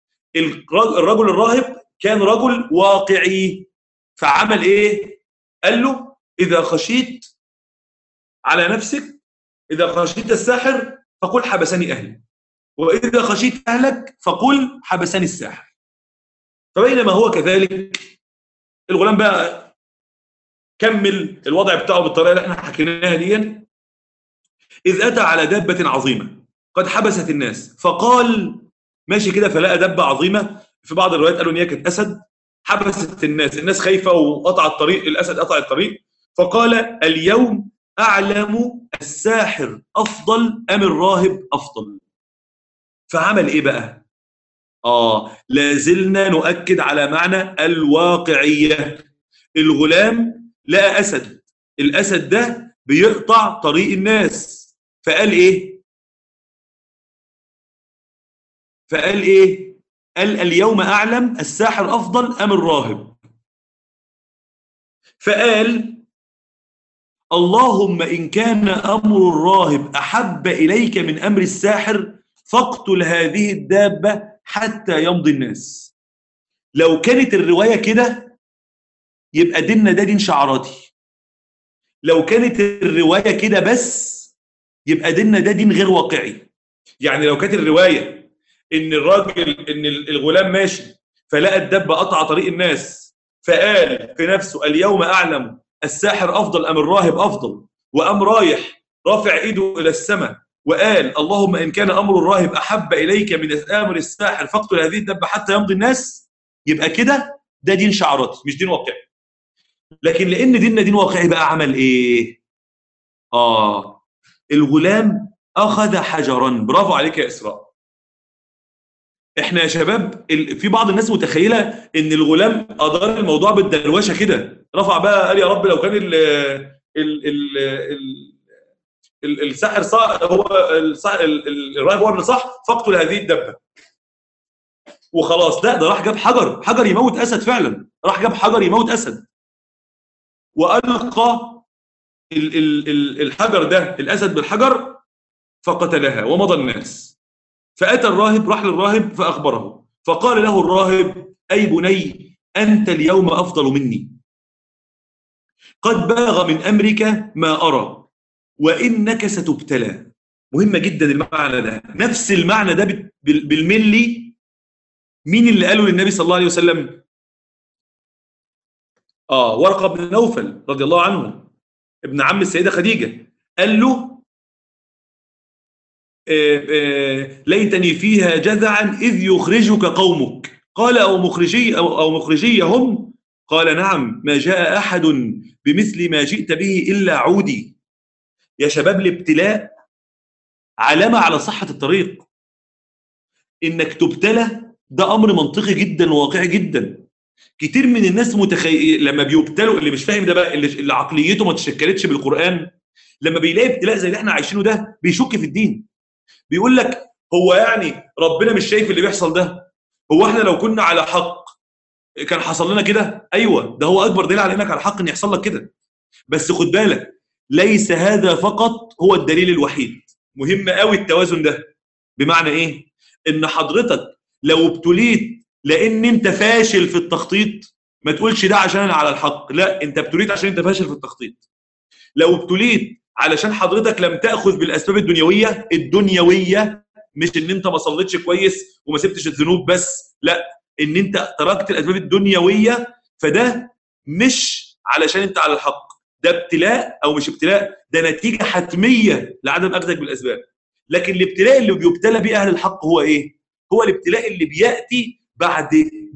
Speaker 2: الرجل الراهب كان رجل واقعي فعمل ايه قال له اذا خشيت على نفسك اذا خشيت الساحر فقل حبسني اهلي واذا خشيت اهلك فقل حبسني الساحر فبينما هو كذلك الغلام بقى كمل الوضع بتاعه بالطريقه اللي احنا حكيناها دي اذ اتى على دابه عظيمه قد حبست الناس فقال ماشي كده فلقى دابه عظيمه في بعض الروايات قالوا ان هي كانت اسد حبست الناس الناس خايفه وقطع الطريق الاسد قطع الطريق فقال اليوم اعلم الساحر افضل ام الراهب افضل فعمل ايه بقى اه لازلنا نؤكد على معنى الواقعيه الغلام لقى اسد الاسد ده بيقطع طريق الناس فقال ايه فقال ايه قال اليوم اعلم الساحر افضل ام الراهب فقال اللهم ان كان امر الراهب احب اليك من امر الساحر فاقتل هذه الدابه حتى يمضي الناس لو كانت الروايه كده يبقى ديننا ده دين شعراتي لو كانت الروايه كده بس يبقى ديننا ده دين غير واقعي يعني لو كانت الروايه ان الراجل ان الغلام ماشي فلقى الدبه قطع طريق الناس فقال في نفسه اليوم اعلم الساحر افضل ام الراهب افضل وقام رايح رافع ايده الى السماء وقال اللهم ان كان امر الراهب احب اليك من امر الساحر فاقتل هذه الدبه حتى يمضي الناس يبقى كده ده دين شعراتي مش دين واقعي لكن لان ديننا دين واقعي بقى عمل ايه اه الغلام اخذ حجرا برافو عليك يا اسراء احنا يا شباب في بعض الناس متخيله ان الغلام ادار الموضوع بالدروشه كده رفع بقى قال يا رب لو كان ال ال ال ال الساحر صح هو الراهب هو اللي صح فاقتل هذه الدبه وخلاص لا ده راح جاب حجر حجر يموت اسد فعلا راح جاب حجر يموت اسد والقى الحجر ده الاسد بالحجر فقتلها ومضى الناس فاتى الراهب راح للراهب فاخبره فقال له الراهب اي بني انت اليوم افضل مني قد بلغ من امرك ما ارى وانك ستبتلى مهمه جدا المعنى ده نفس المعنى ده بال- بال- بالملي مين اللي قاله للنبي صلى الله عليه وسلم اه ورقه بن نوفل رضي الله عنه ابن عم السيده خديجه قال له آه، آه، ليتني فيها جذعا اذ يخرجك قومك قال او مخرجي او او مخرجي هم قال نعم ما جاء احد بمثل ما جئت به الا عودي يا شباب الابتلاء علامه على صحه الطريق انك تبتلى ده امر منطقي جدا وواقعي جدا كتير من الناس متخيل لما بيبتلوا اللي مش فاهم ده بقى اللي, اللي عقليته ما تشكلتش بالقران لما بيلاقي ابتلاء زي اللي احنا عايشينه ده بيشك في الدين بيقول لك هو يعني ربنا مش شايف اللي بيحصل ده هو احنا لو كنا على حق كان حصل لنا كده ايوه ده هو اكبر دليل على انك على حق ان يحصل لك كده بس خد بالك ليس هذا فقط هو الدليل الوحيد مهم قوي التوازن ده بمعنى ايه ان حضرتك لو ابتليت لان انت فاشل في التخطيط ما تقولش ده عشان انا على الحق لا انت ابتليت عشان انت فاشل في التخطيط لو ابتليت علشان حضرتك لم تاخذ بالاسباب الدنيويه الدنيويه مش ان انت ما صليتش كويس وما سبتش الذنوب بس لا ان انت تركت الاسباب الدنيويه فده مش علشان انت على الحق ده ابتلاء او مش ابتلاء ده نتيجه حتميه لعدم اخذك بالاسباب لكن الابتلاء اللي بيبتلى به اهل الحق هو ايه هو الابتلاء اللي بياتي بعد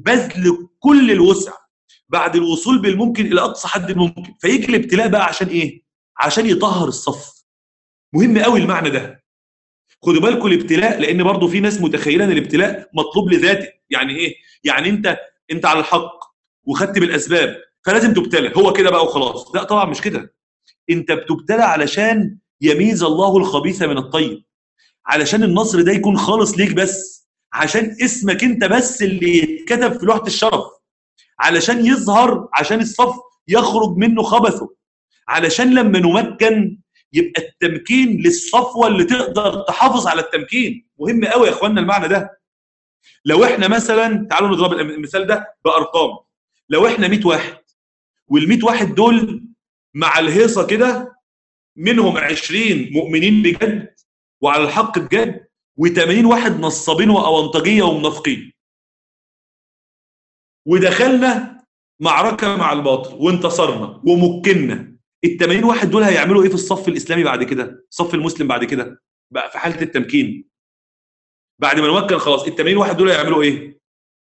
Speaker 2: بذل كل الوسع بعد الوصول بالممكن الى اقصى حد الممكن فيجي الابتلاء بقى عشان ايه عشان يطهر الصف مهم قوي المعنى ده خدوا بالكم الابتلاء لان برضو في ناس متخيله ان الابتلاء مطلوب لذاته يعني ايه يعني انت انت على الحق وخدت بالاسباب فلازم تبتلى هو كده بقى وخلاص لا طبعا مش كده انت بتبتلى علشان يميز الله الخبيث من الطيب علشان النصر ده يكون خالص ليك بس عشان اسمك انت بس اللي يتكتب في لوحه الشرف علشان يظهر عشان الصف يخرج منه خبثه علشان لما نمكن يبقى التمكين للصفوه اللي تقدر تحافظ على التمكين مهم قوي يا اخوانا المعنى ده لو احنا مثلا تعالوا نضرب المثال ده بارقام لو احنا 100 واحد وال100 واحد دول مع الهيصه كده منهم 20 مؤمنين بجد وعلى الحق بجد و80 واحد نصابين واونطجيه ومنافقين ودخلنا معركه مع الباطل وانتصرنا ومكنا ال 80 واحد دول هيعملوا ايه في الصف الاسلامي بعد كده؟ الصف المسلم بعد كده؟ بقى في حاله التمكين. بعد ما نمكن خلاص ال 80 واحد دول هيعملوا ايه؟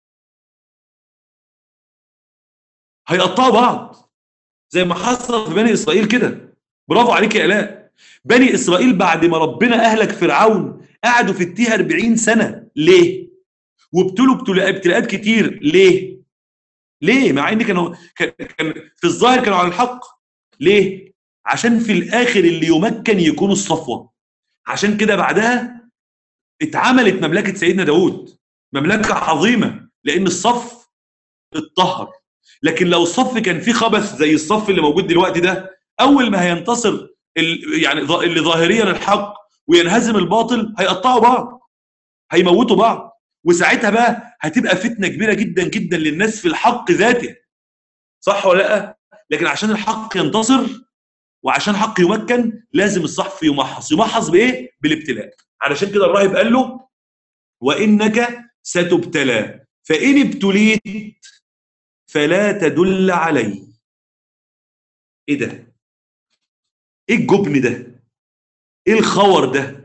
Speaker 2: هيقطعوا بعض زي ما حصل في بني اسرائيل كده. برافو عليك يا الاء. بني اسرائيل بعد ما ربنا اهلك فرعون قعدوا في التيه 40 سنه ليه؟ وابتلوا ابتلاءات كتير ليه؟ ليه؟ مع ان كانوا كان في الظاهر كانوا على الحق ليه؟ عشان في الاخر اللي يمكن يكون الصفوه عشان كده بعدها اتعملت مملكه سيدنا داود مملكه عظيمه لان الصف اتطهر لكن لو الصف كان فيه خبث زي الصف اللي موجود دلوقتي ده اول ما هينتصر يعني اللي ظاهريا الحق وينهزم الباطل هيقطعوا بعض هيموتوا بعض وساعتها بقى هتبقى فتنه كبيره جدا جدا للناس في الحق ذاته صح ولا لا لكن عشان الحق ينتصر وعشان الحق يمكن لازم الصحف يمحص يمحص بايه بالابتلاء علشان كده الراهب قال له وانك ستبتلى فان ابتليت فلا تدل علي ايه ده ايه الجبن ده ايه الخور ده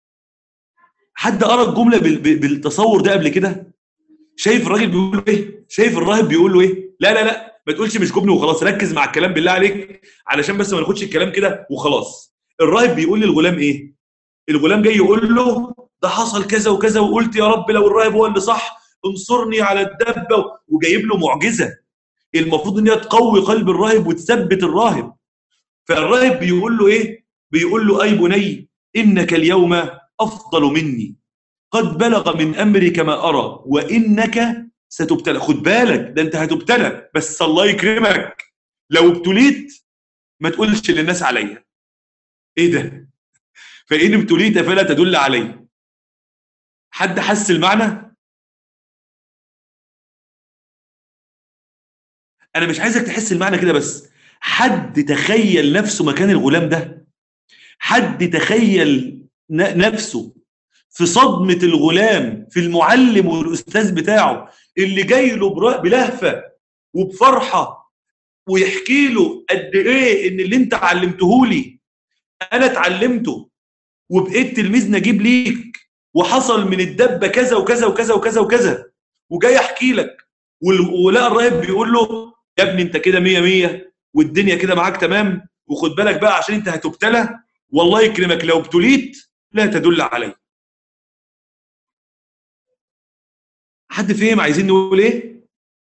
Speaker 2: حد قرا الجمله بالتصور ده قبل كده شايف الراجل بيقول له ايه شايف الراهب بيقول له ايه لا لا لا ما تقولش مش جبن وخلاص ركز مع الكلام بالله عليك علشان بس ما ناخدش الكلام كده وخلاص الراهب بيقول للغلام ايه الغلام جاي يقول له ده حصل كذا وكذا وقلت يا رب لو الراهب هو اللي صح انصرني على الدبه وجايب له معجزه المفروض ان هي تقوي قلب الراهب وتثبت الراهب فالراهب بيقول له ايه بيقول له اي بني انك اليوم افضل مني قد بلغ من امرك ما ارى وانك ستبتلى خد بالك ده انت هتبتلى بس الله يكرمك لو ابتليت ما تقولش للناس عليا ايه ده فان ابتليت فلا تدل علي حد حس المعنى انا مش عايزك تحس المعنى كده بس حد تخيل نفسه مكان الغلام ده حد تخيل ن- نفسه في صدمة الغلام في المعلم والأستاذ بتاعه اللي جاي له برا- بلهفة وبفرحة ويحكي له قد إيه إن اللي أنت علمته لي أنا اتعلمته وبقيت تلميذ نجيب ليك وحصل من الدبة كذا وكذا وكذا وكذا وكذا وجاي أحكي لك وال- ولقى الراهب بيقول له يا ابني أنت كده مية مية والدنيا كده معاك تمام وخد بالك بقى عشان أنت هتبتلى والله يكرمك لو ابتليت لا تدل علي حد فهم عايزين نقول ايه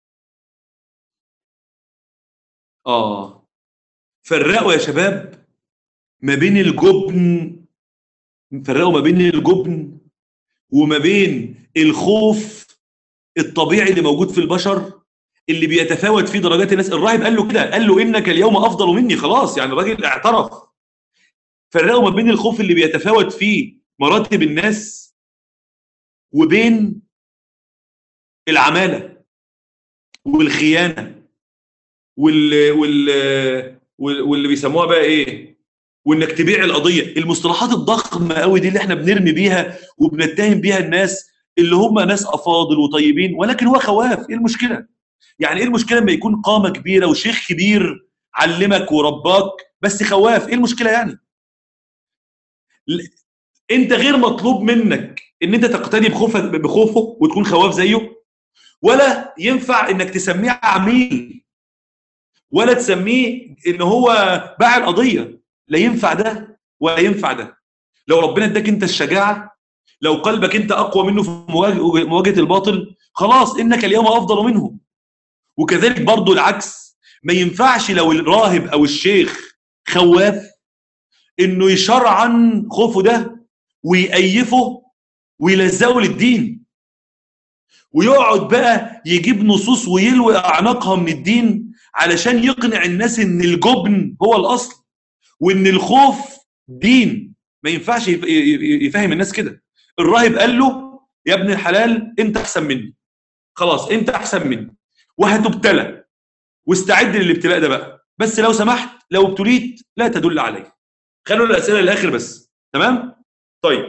Speaker 2: اه فرقوا يا شباب ما بين الجبن فرقوا ما بين الجبن وما بين الخوف الطبيعي اللي موجود في البشر اللي بيتفاوت فيه درجات الناس الراهب قال له كده قال له انك اليوم افضل مني خلاص يعني الراجل اعترف فرقوا ما بين الخوف اللي بيتفاوت فيه مراتب الناس وبين العماله والخيانه وال وال وال- واللي بيسموها بقى ايه وانك تبيع القضيه المصطلحات الضخمه قوي دي اللي احنا بنرمي بيها وبنتهم بيها الناس اللي هم ناس افاضل وطيبين ولكن هو خواف ايه المشكله يعني ايه المشكله لما يكون قامه كبيره وشيخ كبير علمك ورباك بس خواف ايه المشكله يعني ل- انت غير مطلوب منك ان انت تقتدي بخوفك بخوفه وتكون خواف زيه ولا ينفع انك تسميه عميل ولا تسميه ان هو باع القضيه لا ينفع ده ولا ينفع ده لو ربنا اداك انت الشجاعه لو قلبك انت اقوى منه في مواجهه مواجهة الباطل خلاص انك اليوم افضل منه وكذلك برضو العكس ما ينفعش لو الراهب او الشيخ خواف انه يشرعن خوفه ده ويأيفه ويلزقه للدين ويقعد بقى يجيب نصوص ويلوي اعناقها من الدين علشان يقنع الناس ان الجبن هو الاصل وان الخوف دين ما ينفعش يف- ي- يفهم الناس كده الراهب قال له يا ابن الحلال انت احسن مني خلاص انت احسن مني وهتبتلى واستعد للابتلاء ده بقى بس لو سمحت لو ابتليت لا تدل علي خلوا الاسئله للاخر بس تمام طيب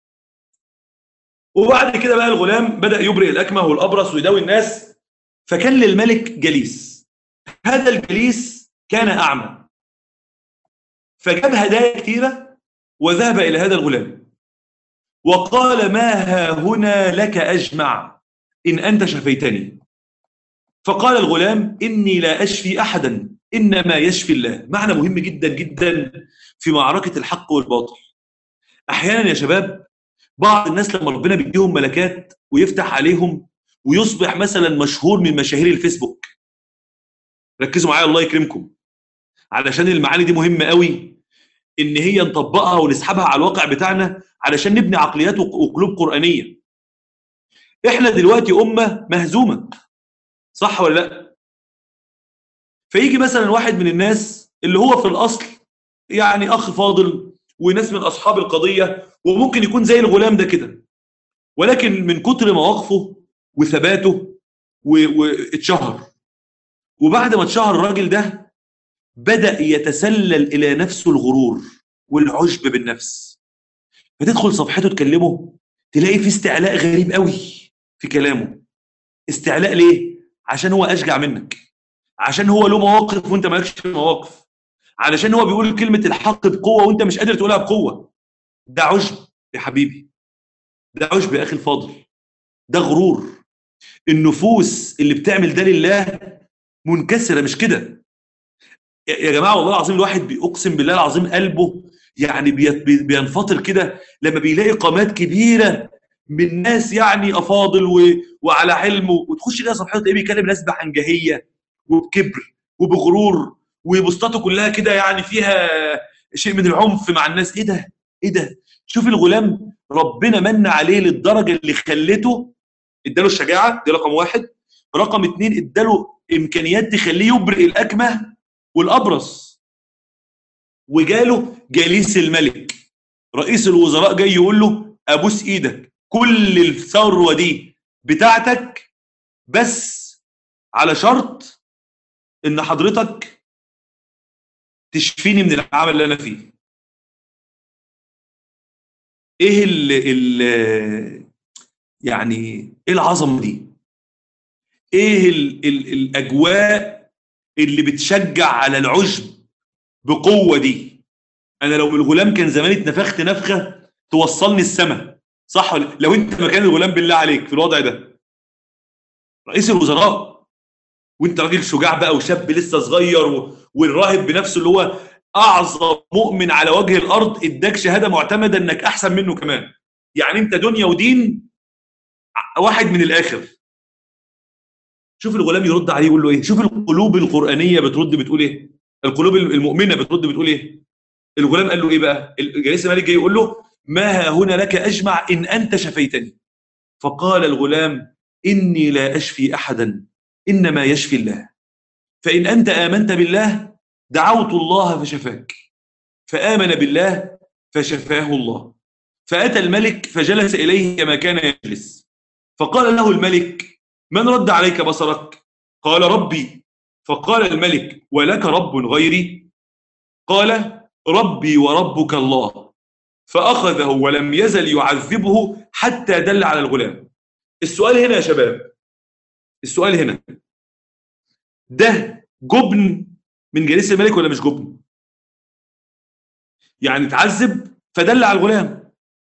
Speaker 2: وبعد كده بقى الغلام بدا يبرئ الاكمه والابرص ويداوي الناس فكان للملك جليس هذا الجليس كان اعمى فجاب هدايا كثيره وذهب الى هذا الغلام وقال ما ها هنا لك اجمع ان انت شفيتني فقال الغلام اني لا اشفي احدا انما يشفي الله معنى مهم جدا جدا في معركه الحق والباطل احيانا يا شباب بعض الناس لما ربنا بيديهم ملكات ويفتح عليهم ويصبح مثلا مشهور من مشاهير الفيسبوك ركزوا معايا الله يكرمكم علشان المعاني دي مهمه قوي ان هي نطبقها ونسحبها على الواقع بتاعنا علشان نبني عقليات وق- وقلوب قرانيه احنا دلوقتي امه مهزومه صح ولا لا فيجي مثلا واحد من الناس اللي هو في الاصل يعني اخ فاضل وناس من اصحاب القضيه وممكن يكون زي الغلام ده كده ولكن من كتر مواقفه وثباته و- واتشهر وبعد ما اتشهر الراجل ده بدأ يتسلل إلى نفسه الغرور والعجب بالنفس فتدخل صفحته تكلمه تلاقي في استعلاء غريب قوي في كلامه استعلاء ليه؟ عشان هو أشجع منك عشان هو له مواقف وانت مالكش مواقف علشان هو بيقول كلمة الحق بقوة وانت مش قادر تقولها بقوة ده عجب يا حبيبي ده عجب يا أخي الفاضل ده غرور النفوس اللي بتعمل ده لله منكسرة مش كده يا يا جماعه والله العظيم الواحد بيقسم بالله العظيم قلبه يعني بي- بي- بينفطر كده لما بيلاقي قامات كبيره من ناس يعني افاضل و... وعلى حلم وتخش كده صفحته تلاقيه بيكلم ناس بعنجهيه وبكبر وبغرور وبوستاته كلها كده يعني فيها شيء من العنف مع الناس ايه ده؟ ايه ده؟ شوف الغلام ربنا من عليه للدرجه اللي خلته اداله الشجاعه دي رقم واحد رقم اتنين اداله امكانيات تخليه يبرئ الاكمه والابرص وجاله جليس الملك رئيس الوزراء جاي يقول له ابوس ايدك كل الثروه دي بتاعتك بس على شرط ان حضرتك تشفيني من العمل اللي انا فيه ايه ال ال يعني ايه العظمه دي ايه ال ال الاجواء اللي بتشجع على العجب بقوه دي انا لو الغلام كان زماني اتنفخت نفخه توصلني السماء صح ولا لو انت مكان الغلام بالله عليك في الوضع ده رئيس الوزراء وانت راجل شجاع بقى وشاب لسه صغير و... والراهب بنفسه اللي هو اعظم مؤمن على وجه الارض اداك شهاده معتمده انك احسن منه كمان يعني انت دنيا ودين ع- واحد من الاخر شوف الغلام يرد عليه يقول له ايه شوف القلوب القرانيه بترد بتقول ايه القلوب المؤمنه بترد بتقول ايه الغلام قال له ايه بقى جليس الملك جاي يقول له ما ها هنا لك اجمع ان انت شفيتني فقال الغلام اني لا اشفي احدا انما يشفي الله فان انت امنت بالله دعوت الله فشفاك فامن بالله فشفاه الله فاتى الملك فجلس اليه كما كان يجلس فقال له الملك من رد عليك بصرك قال ربي فقال الملك ولك رب غيري قال ربي وربك الله فأخذه ولم يزل يعذبه حتى دل على الغلام السؤال هنا يا شباب السؤال هنا ده جبن من جليس الملك ولا مش جبن يعني اتعذب فدل على الغلام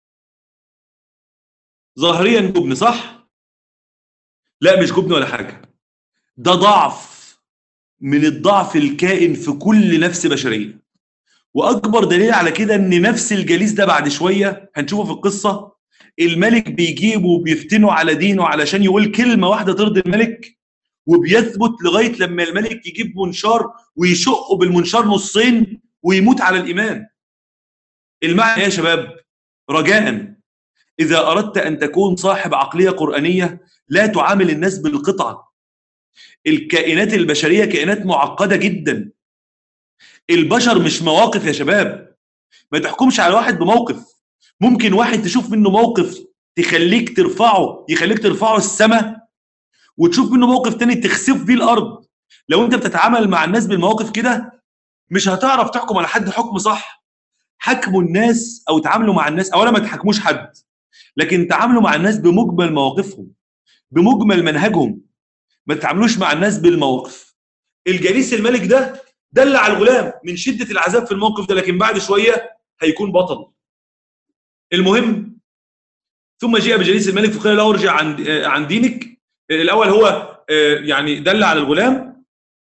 Speaker 2: ظاهريا جبن صح لا مش جبن ولا حاجه ده ضعف من الضعف الكائن في كل نفس بشريه واكبر دليل على كده ان نفس الجليس ده بعد شويه هنشوفه في القصه الملك بيجيبه وبيفتنه على دينه علشان يقول كلمه واحده ترضي الملك وبيثبت لغايه لما الملك يجيب منشار ويشقه بالمنشار نصين ويموت على الايمان المعنى إيه يا شباب رجاء اذا اردت ان تكون صاحب عقليه قرانيه لا تعامل الناس بالقطعه الكائنات البشريه كائنات معقده جدا البشر مش مواقف يا شباب ما تحكمش على واحد بموقف ممكن واحد تشوف منه موقف تخليك ترفعه يخليك ترفعه السماء وتشوف منه موقف تاني تخسف بيه الارض لو انت بتتعامل مع الناس بالمواقف كده مش هتعرف تحكم على حد حكم صح حكموا الناس او تعاملوا مع الناس اولا ما تحكموش حد لكن تعاملوا مع الناس بمجمل مواقفهم بمجمل منهجهم ما تتعاملوش مع الناس بالمواقف الجليس الملك ده دل على الغلام من شدة العذاب في الموقف ده لكن بعد شوية هيكون بطل المهم ثم جاء بجليس الملك فقال له ارجع عن عن دينك الاول هو يعني دل على الغلام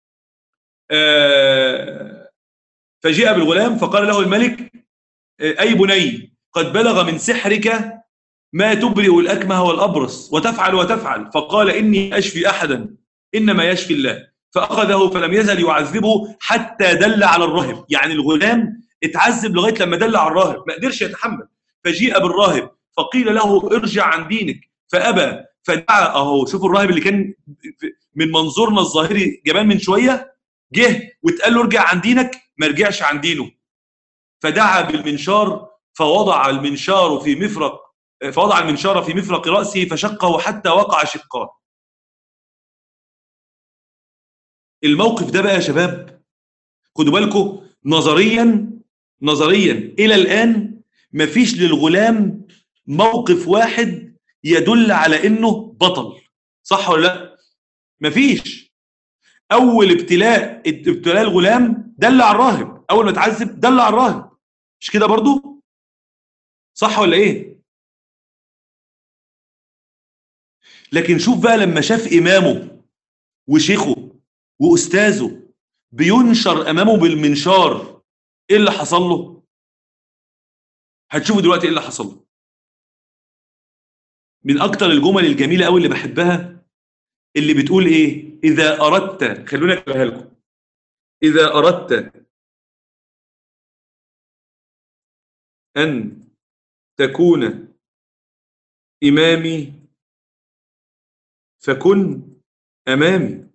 Speaker 2: فجاء بالغلام فقال له الملك اي بني قد بلغ من سحرك ما تبرئ الاكمه والابرص وتفعل وتفعل فقال اني اشفي احدا انما يشفي الله فاخذه فلم يزل يعذبه حتى دل على الراهب يعني الغلام اتعذب لغايه لما دل على الراهب ما قدرش يتحمل فجيء بالراهب فقيل له ارجع عن دينك فابى فدعا اهو شوفوا الراهب اللي كان من منظورنا الظاهري جبان من شويه جه واتقال له ارجع عن دينك ما رجعش عن دينه فدعا بالمنشار فوضع المنشار في مفرق فوضع المنشار في مفرق راسه فشقه حتى وقع شقان الموقف ده بقى يا شباب خدوا بالكم نظريا نظريا الى الان مفيش للغلام موقف واحد يدل على انه بطل صح ولا لا مفيش اول ابتلاء ابتلاء الغلام دل على الراهب اول ما اتعذب دل على الراهب مش كده برضو صح ولا ايه لكن شوف بقى لما شاف امامه وشيخه واستاذه بينشر امامه بالمنشار ايه اللي حصل له هتشوفوا دلوقتي ايه اللي حصل له من اكتر الجمل الجميله قوي اللي بحبها اللي بتقول ايه اذا اردت خلونا اكتبها لكم اذا اردت ان تكون امامي فكن امامي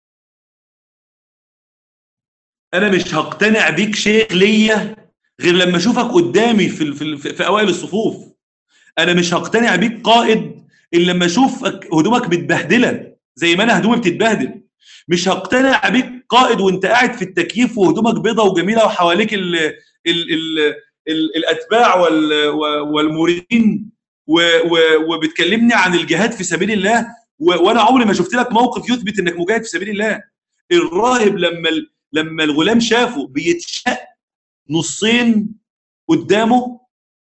Speaker 2: انا مش هقتنع بيك شيخ ليا غير لما اشوفك قدامي في في, في, في اوائل الصفوف انا مش هقتنع بيك قائد الا لما اشوفك هدومك متبهدله زي ما انا هدومي بتتبهدل مش هقتنع بيك قائد وانت قاعد في التكييف وهدومك بيضة وجميله وحواليك ال ال ال ال الاتباع وال والمريدين و- و- وبتكلمني عن الجهاد في سبيل الله و- وانا عمري ما شفت لك موقف يثبت انك مجاهد في سبيل الله الراهب لما ال- لما الغلام شافه بيتشق نصين قدامه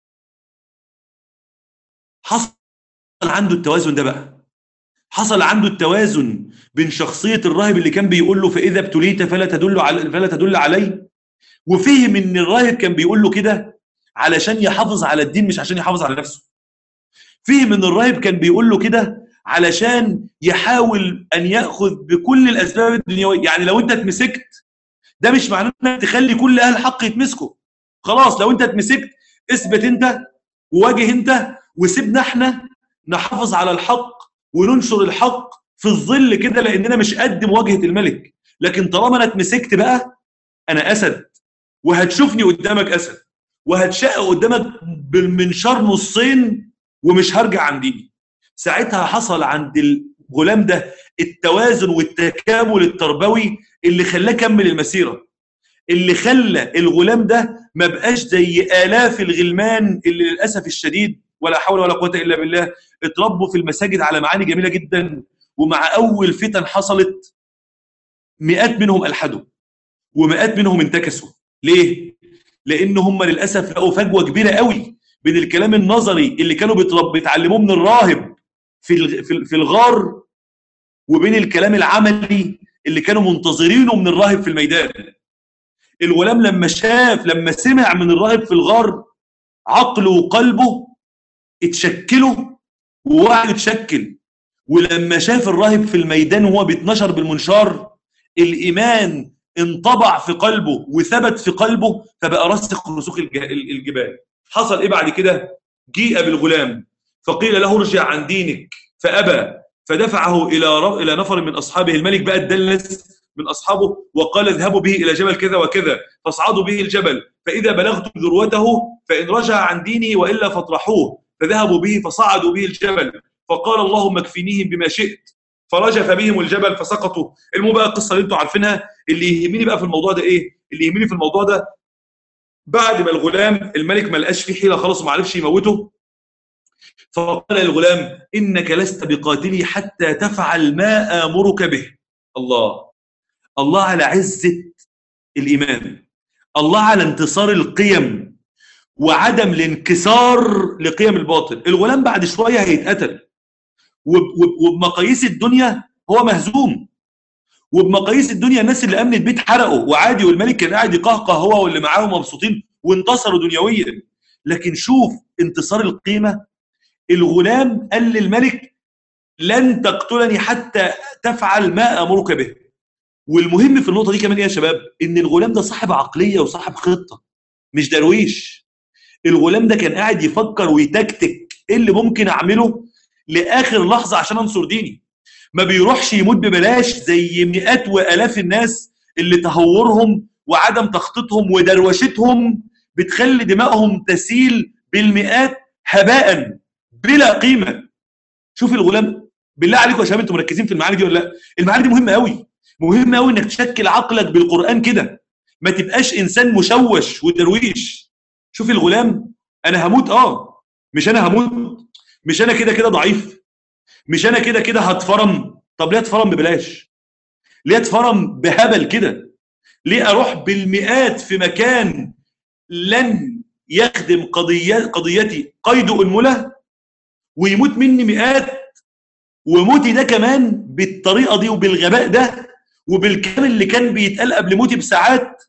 Speaker 2: حصل عنده التوازن ده بقى حصل عنده التوازن بين شخصية الراهب اللي كان بيقول له فإذا ابتليت فلا تدل على فلا تدل علي وفهم ان الراهب كان بيقول له كده علشان يحافظ على الدين مش عشان يحافظ على نفسه فهم ان الراهب كان بيقول له كده علشان يحاول ان ياخذ بكل الاسباب الدنيويه يعني لو انت اتمسكت ده مش معناه انك تخلي كل اهل الحق يتمسكوا خلاص لو انت اتمسكت اثبت انت وواجه انت وسيبنا احنا نحافظ على الحق وننشر الحق في الظل كده لاننا مش قد مواجهه الملك لكن طالما انا اتمسكت بقى انا اسد وهتشوفني قدامك اسد وهتشق قدامك بالمنشار نصين ومش هرجع عن ديني ساعتها حصل عند الغلام ده التوازن والتكامل التربوي اللي خلاه كمل المسيره اللي خلى الغلام ده ما بقاش زي الاف الغلمان اللي للاسف الشديد ولا حول ولا قوه الا بالله اتربوا في المساجد على معاني جميله جدا ومع اول فتن حصلت مئات منهم الحدوا ومئات منهم انتكسوا ليه لان هم للاسف لقوا فجوه كبيره قوي بين الكلام النظري اللي كانوا بيترب- بيتعلموه من الراهب في الغ- في- في الغار وبين الكلام العملي اللي كانوا منتظرينه من الراهب في الميدان الغلام لما شاف لما سمع من الراهب في الغار عقله وقلبه اتشكلوا ووعيه اتشكل ولما شاف الراهب في الميدان وهو بيتنشر بالمنشار الايمان انطبع في قلبه وثبت في قلبه فبقى راسخ رسوخ الج- الجبال حصل ايه بعد كده جيء بالغلام فقيل له ارجع عن دينك فابى فدفعه الى ر- الى نفر من اصحابه الملك بقى اتدلس من اصحابه وقال اذهبوا به الى جبل كذا وكذا فاصعدوا به الجبل فاذا بلغتم ذروته فان رجع عن دينه والا فاطرحوه فذهبوا به فصعدوا به الجبل فقال اللهم اكفنيهم بما شئت فرجف بهم الجبل فسقطوا المهم بقى القصه اللي انتم عارفينها اللي يهمني بقى في الموضوع ده ايه اللي يهمني في الموضوع ده بعد ما الغلام الملك ما لقاش فيه حيله خلاص وما عرفش يموته فقال للغلام انك لست بقاتلي حتى تفعل ما امرك به الله الله على عزه الايمان الله على انتصار القيم وعدم الانكسار لقيم الباطل الغلام بعد شويه هيتقتل وب- وب- وبمقاييس الدنيا هو مهزوم وبمقاييس الدنيا الناس اللي امنت بيت حرقوا وعادي والملك كان قاعد يقهقه هو واللي معاه مبسوطين وانتصروا دنيويا لكن شوف انتصار القيمه الغلام قال للملك لن تقتلني حتى تفعل ما امرك به والمهم في النقطه دي كمان ايه يا شباب ان الغلام ده صاحب عقليه وصاحب خطه مش درويش الغلام ده كان قاعد يفكر ويتكتك ايه اللي ممكن اعمله لاخر لحظه عشان انصر ديني ما بيروحش يموت ببلاش زي مئات والاف الناس اللي تهورهم وعدم تخطيطهم ودروشتهم بتخلي دمائهم تسيل بالمئات هباء بلا قيمه شوف الغلام بالله عليكم يا شباب انتوا مركزين في المعاني دي ولا لا المعاني دي مهمه قوي مهم قوي انك تشكل عقلك بالقران كده ما تبقاش انسان مشوش ودرويش شوف الغلام انا هموت اه مش انا هموت مش انا كده كده ضعيف مش انا كده كده هتفرم طب ليه اتفرم ببلاش ليه اتفرم بهبل كده ليه اروح بالمئات في مكان لن يخدم قضية قضيتي قيد انمله ويموت مني مئات وموتي ده كمان بالطريقه دي وبالغباء ده وبالكلام اللي كان بيتقال قبل موتي بساعات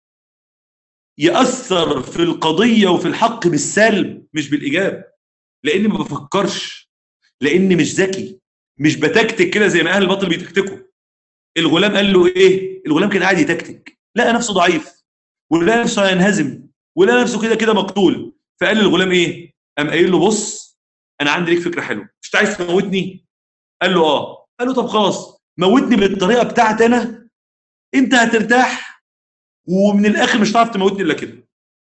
Speaker 2: يأثر في القضية وفي الحق بالسلب مش بالإيجاب لأني ما بفكرش لأني مش ذكي مش بتكتك كده زي ما أهل الباطل بيتكتكوا الغلام قال له إيه؟ الغلام كان قاعد يتكتك لقى نفسه ضعيف ولقى نفسه هينهزم ولقى نفسه كده كده مقتول فقال للغلام إيه؟ قام قايل له بص أنا عندي ليك فكرة حلوة مش عايز تموتني؟ قال له آه قال له طب خلاص موتني بالطريقة بتاعتي أنا أنت هترتاح ومن الاخر مش هتعرف تموتني الا كده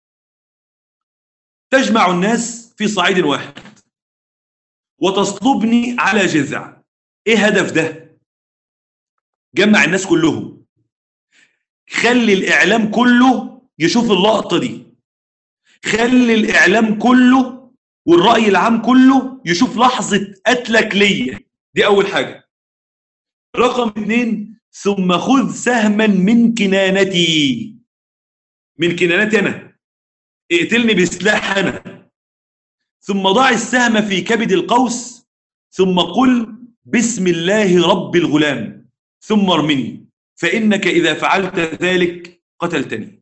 Speaker 2: تجمع الناس في صعيد واحد وتصلبني على جذع ايه هدف ده جمع الناس كلهم خلي الاعلام كله يشوف اللقطه دي خلي الاعلام كله والراي العام كله يشوف لحظه قتلك ليا دي اول حاجه رقم اثنين ثم خذ سهما من كنانتي من كنانتي انا اقتلني بسلاح انا ثم ضع السهم في كبد القوس ثم قل بسم الله رب الغلام ثم ارمني فانك اذا فعلت ذلك قتلتني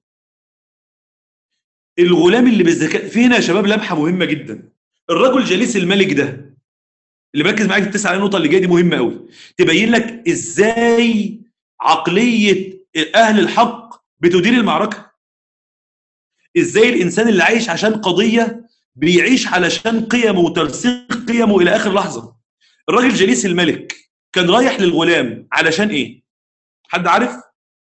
Speaker 2: الغلام اللي بالذكاء في هنا يا شباب لمحه مهمه جدا الرجل جليس الملك ده اللي مركز معاك التسعه نقطه اللي جايه دي مهمه قوي تبين لك ازاي عقليه اهل الحق بتدير المعركه ازاي الانسان اللي عايش عشان قضيه بيعيش علشان قيمه وترسيخ قيمه الى اخر لحظه الراجل جليس الملك كان رايح للغلام علشان ايه حد عارف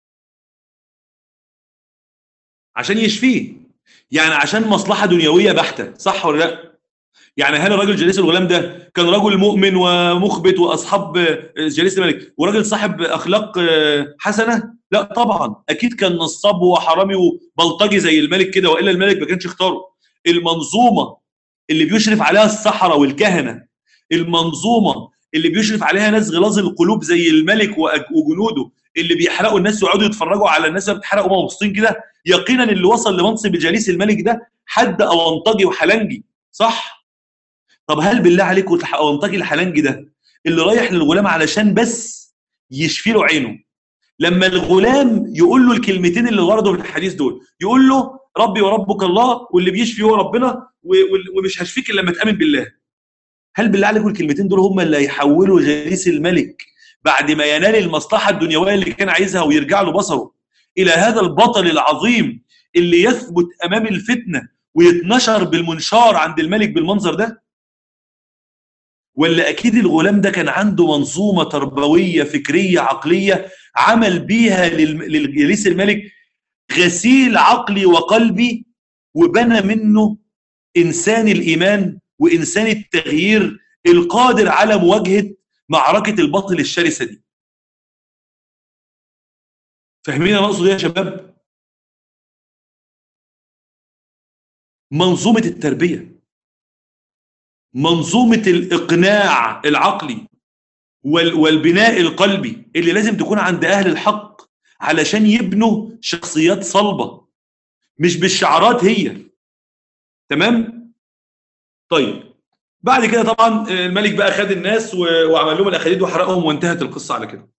Speaker 2: عشان يشفيه يعني عشان مصلحه دنيويه بحته صح ولا لا يعني هل الراجل جليس الغلام ده كان رجل مؤمن ومخبت واصحاب جليس الملك وراجل صاحب اخلاق حسنه لا طبعا اكيد كان نصاب وحرامي وبلطجي زي الملك كده والا الملك ما كانش اختاره المنظومه اللي بيشرف عليها السحره والكهنه المنظومه اللي بيشرف عليها ناس غلاظ القلوب زي الملك وجنوده اللي بيحرقوا الناس ويقعدوا يتفرجوا على الناس اللي بتحرق وهم مبسوطين كده يقينا اللي وصل لمنصب جليس الملك ده حد اونطجي وحلنجي صح طب هل بالله عليكم اونطجي الحلنجي ده اللي رايح للغلام علشان بس يشفي له عينه لما الغلام يقول له الكلمتين اللي وردوا في الحديث دول يقول له ربي وربك الله واللي بيشفي هو ربنا ومش هشفيك الا لما تامن بالله هل بالله عليكم الكلمتين دول هم اللي هيحولوا جليس الملك بعد ما ينال المصلحه الدنيويه اللي كان عايزها ويرجع له بصره الى هذا البطل العظيم اللي يثبت امام الفتنه ويتنشر بالمنشار عند الملك بالمنظر ده ولا اكيد الغلام ده كان عنده منظومه تربويه فكريه عقليه عمل بيها لجليس الملك غسيل عقلي وقلبي وبنى منه انسان الايمان وانسان التغيير القادر على مواجهه معركه الباطل الشرسه دي فاهمين انا اقصد ايه يا شباب منظومه التربيه منظومه الاقناع العقلي والبناء القلبي اللي لازم تكون عند اهل الحق علشان يبنوا شخصيات صلبه مش بالشعارات هي تمام طيب بعد كده طبعا الملك بقى خد الناس وعمل لهم الاخديد وحرقهم وانتهت القصه على كده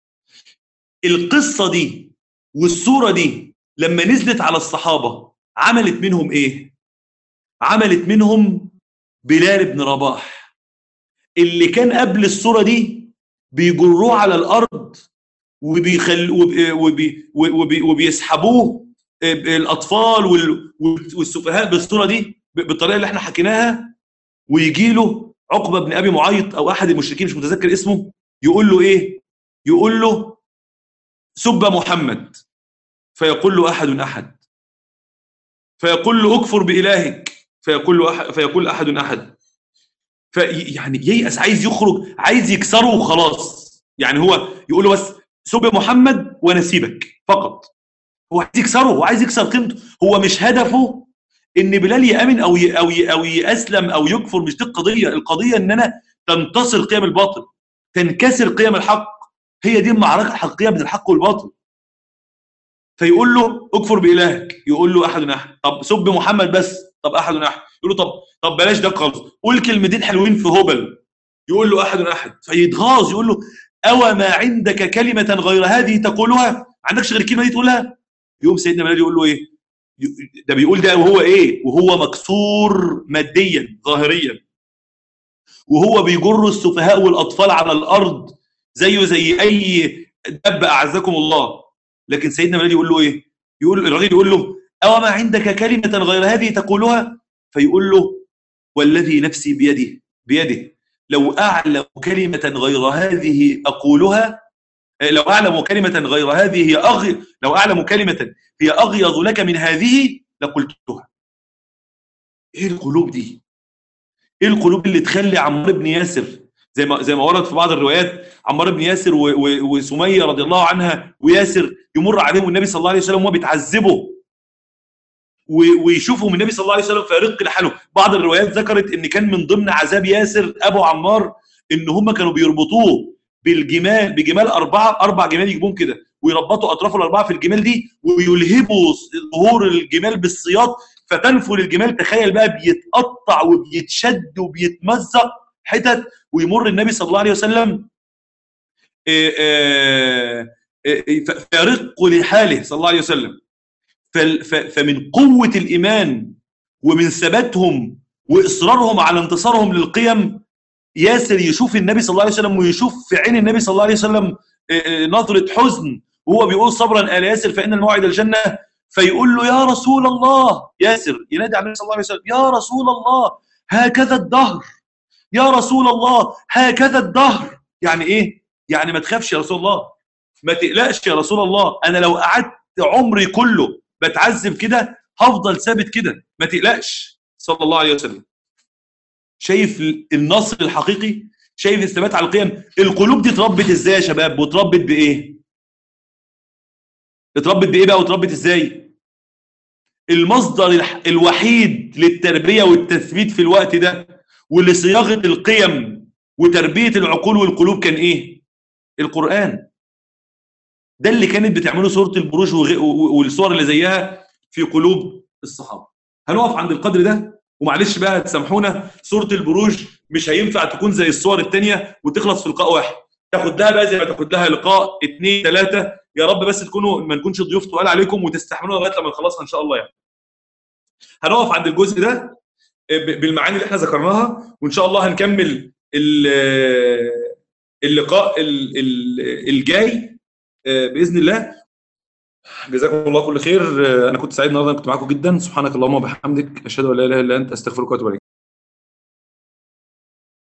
Speaker 2: القصه دي والصوره دي لما نزلت على الصحابه عملت منهم ايه عملت منهم بلال بن رباح اللي كان قبل الصوره دي بيجروه على الارض وبيخل وبي وبي وبيسحبوه الاطفال والسفهاء بالصوره دي بالطريقه اللي احنا حكيناها ويجي له عقبه بن ابي معيط او احد المشركين مش متذكر اسمه يقول له ايه؟ يقول له سب محمد فيقول له احد احد فيقول له اكفر بالهك فيقول له أحد فيقول احد احد فيعني ييأس عايز يخرج عايز يكسره وخلاص يعني هو يقول له بس سب محمد وانا سيبك فقط هو عايز يكسره هو عايز يكسر قيمته هو مش هدفه ان بلال يامن او ي او ي او يسلم او يكفر مش دي القضيه القضيه ان انا تنتصر قيم الباطل تنكسر قيم الحق هي دي المعركه الحقيقيه بين الحق والباطل فيقول له اكفر بالهك يقول له احد احد طب سب محمد بس طب احد احد يقول له طب طب بلاش ده خالص قول كلمتين حلوين في هبل يقول له احد احد فيتغاظ يقول له أو ما عندك كلمة غير هذه تقولها ما عندكش غير الكلمة دي تقولها يوم سيدنا بلال يقول له ايه ده بيقول ده وهو ايه وهو مكسور ماديا ظاهريا وهو بيجر السفهاء والاطفال على الارض زيه زي اي دب اعزكم الله لكن سيدنا بلال يقول له ايه يقول الراجل يقول له او ما عندك كلمه غير هذه تقولها فيقول له والذي نفسي بيده بيده لو اعلم كلمه غير هذه اقولها لو اعلم كلمه غير هذه هي أغ... لو اعلم كلمه هي اغيظ لك من هذه لقلتها ايه القلوب دي ايه القلوب اللي تخلي عمار بن ياسر زي ما زي ما ورد في بعض الروايات عمار بن ياسر و- و- وسميه رضي الله عنها وياسر يمر عليهم النبي صلى الله عليه وسلم وهو بيتعذبوا و- ويشوفهم النبي صلى الله عليه وسلم فيرق لحاله بعض الروايات ذكرت ان كان من ضمن عذاب ياسر ابو عمار ان هم كانوا بيربطوه بالجمال بجمال اربعه اربع جمال يجيبوهم كده ويربطوا اطراف الاربعه في الجمال دي ويلهبوا ظهور الجمال بالسياط فتنفل الجمال تخيل بقى بيتقطع وبيتشد وبيتمزق حتت ويمر النبي صلى الله عليه وسلم آه، آه، آه، ف- فيرق لحاله صلى الله عليه وسلم فال- ف- فمن قوة الإيمان ومن ثباتهم وإصرارهم على انتصارهم للقيم ياسر يشوف النبي صلى الله عليه وسلم ويشوف في عين النبي صلى الله عليه وسلم آه، آه، نظرة حزن وهو بيقول صبرا آل ياسر فإن الموعد الجنة فيقول له يا رسول الله ياسر ينادي على النبي صلى الله عليه وسلم يا رسول الله هكذا الدهر يا رسول الله هكذا الدهر يعني ايه يعني ما تخافش يا رسول الله ما تقلقش يا رسول الله انا لو قعدت عمري كله بتعذب كده هفضل ثابت كده ما تقلقش صلى الله عليه وسلم شايف النصر الحقيقي شايف الثبات على القيم القلوب دي اتربت ازاي يا شباب واتربت بايه اتربت بايه بقى واتربت ازاي المصدر الح- الوحيد للتربيه والتثبيت في الوقت ده ولصياغه القيم وتربيه العقول والقلوب كان ايه القران ده اللي كانت بتعمله سوره البروج وغ- و- والصور اللي زيها في قلوب الصحابه هنقف عند القدر ده ومعلش بقى تسامحونا سوره البروج مش هينفع تكون زي الصور الثانيه وتخلص في لقاء واحد تاخد لها بقى زي ما تاخد لها لقاء اثنين ثلاثه يا رب بس تكونوا ما نكونش ضيوف تقال عليكم وتستحملونا لغايه لما نخلصها ان شاء الله يعني هنقف عند الجزء ده ب- بالمعاني اللي احنا ذكرناها وان شاء الله هنكمل ال- اللقاء ال- ال- الجاي آه، باذن الله جزاكم الله كل خير آه، انا كنت سعيد النهارده أنا كنت معاكم جدا سبحانك اللهم وبحمدك اشهد ان لا اله الا انت استغفرك واتوب اليك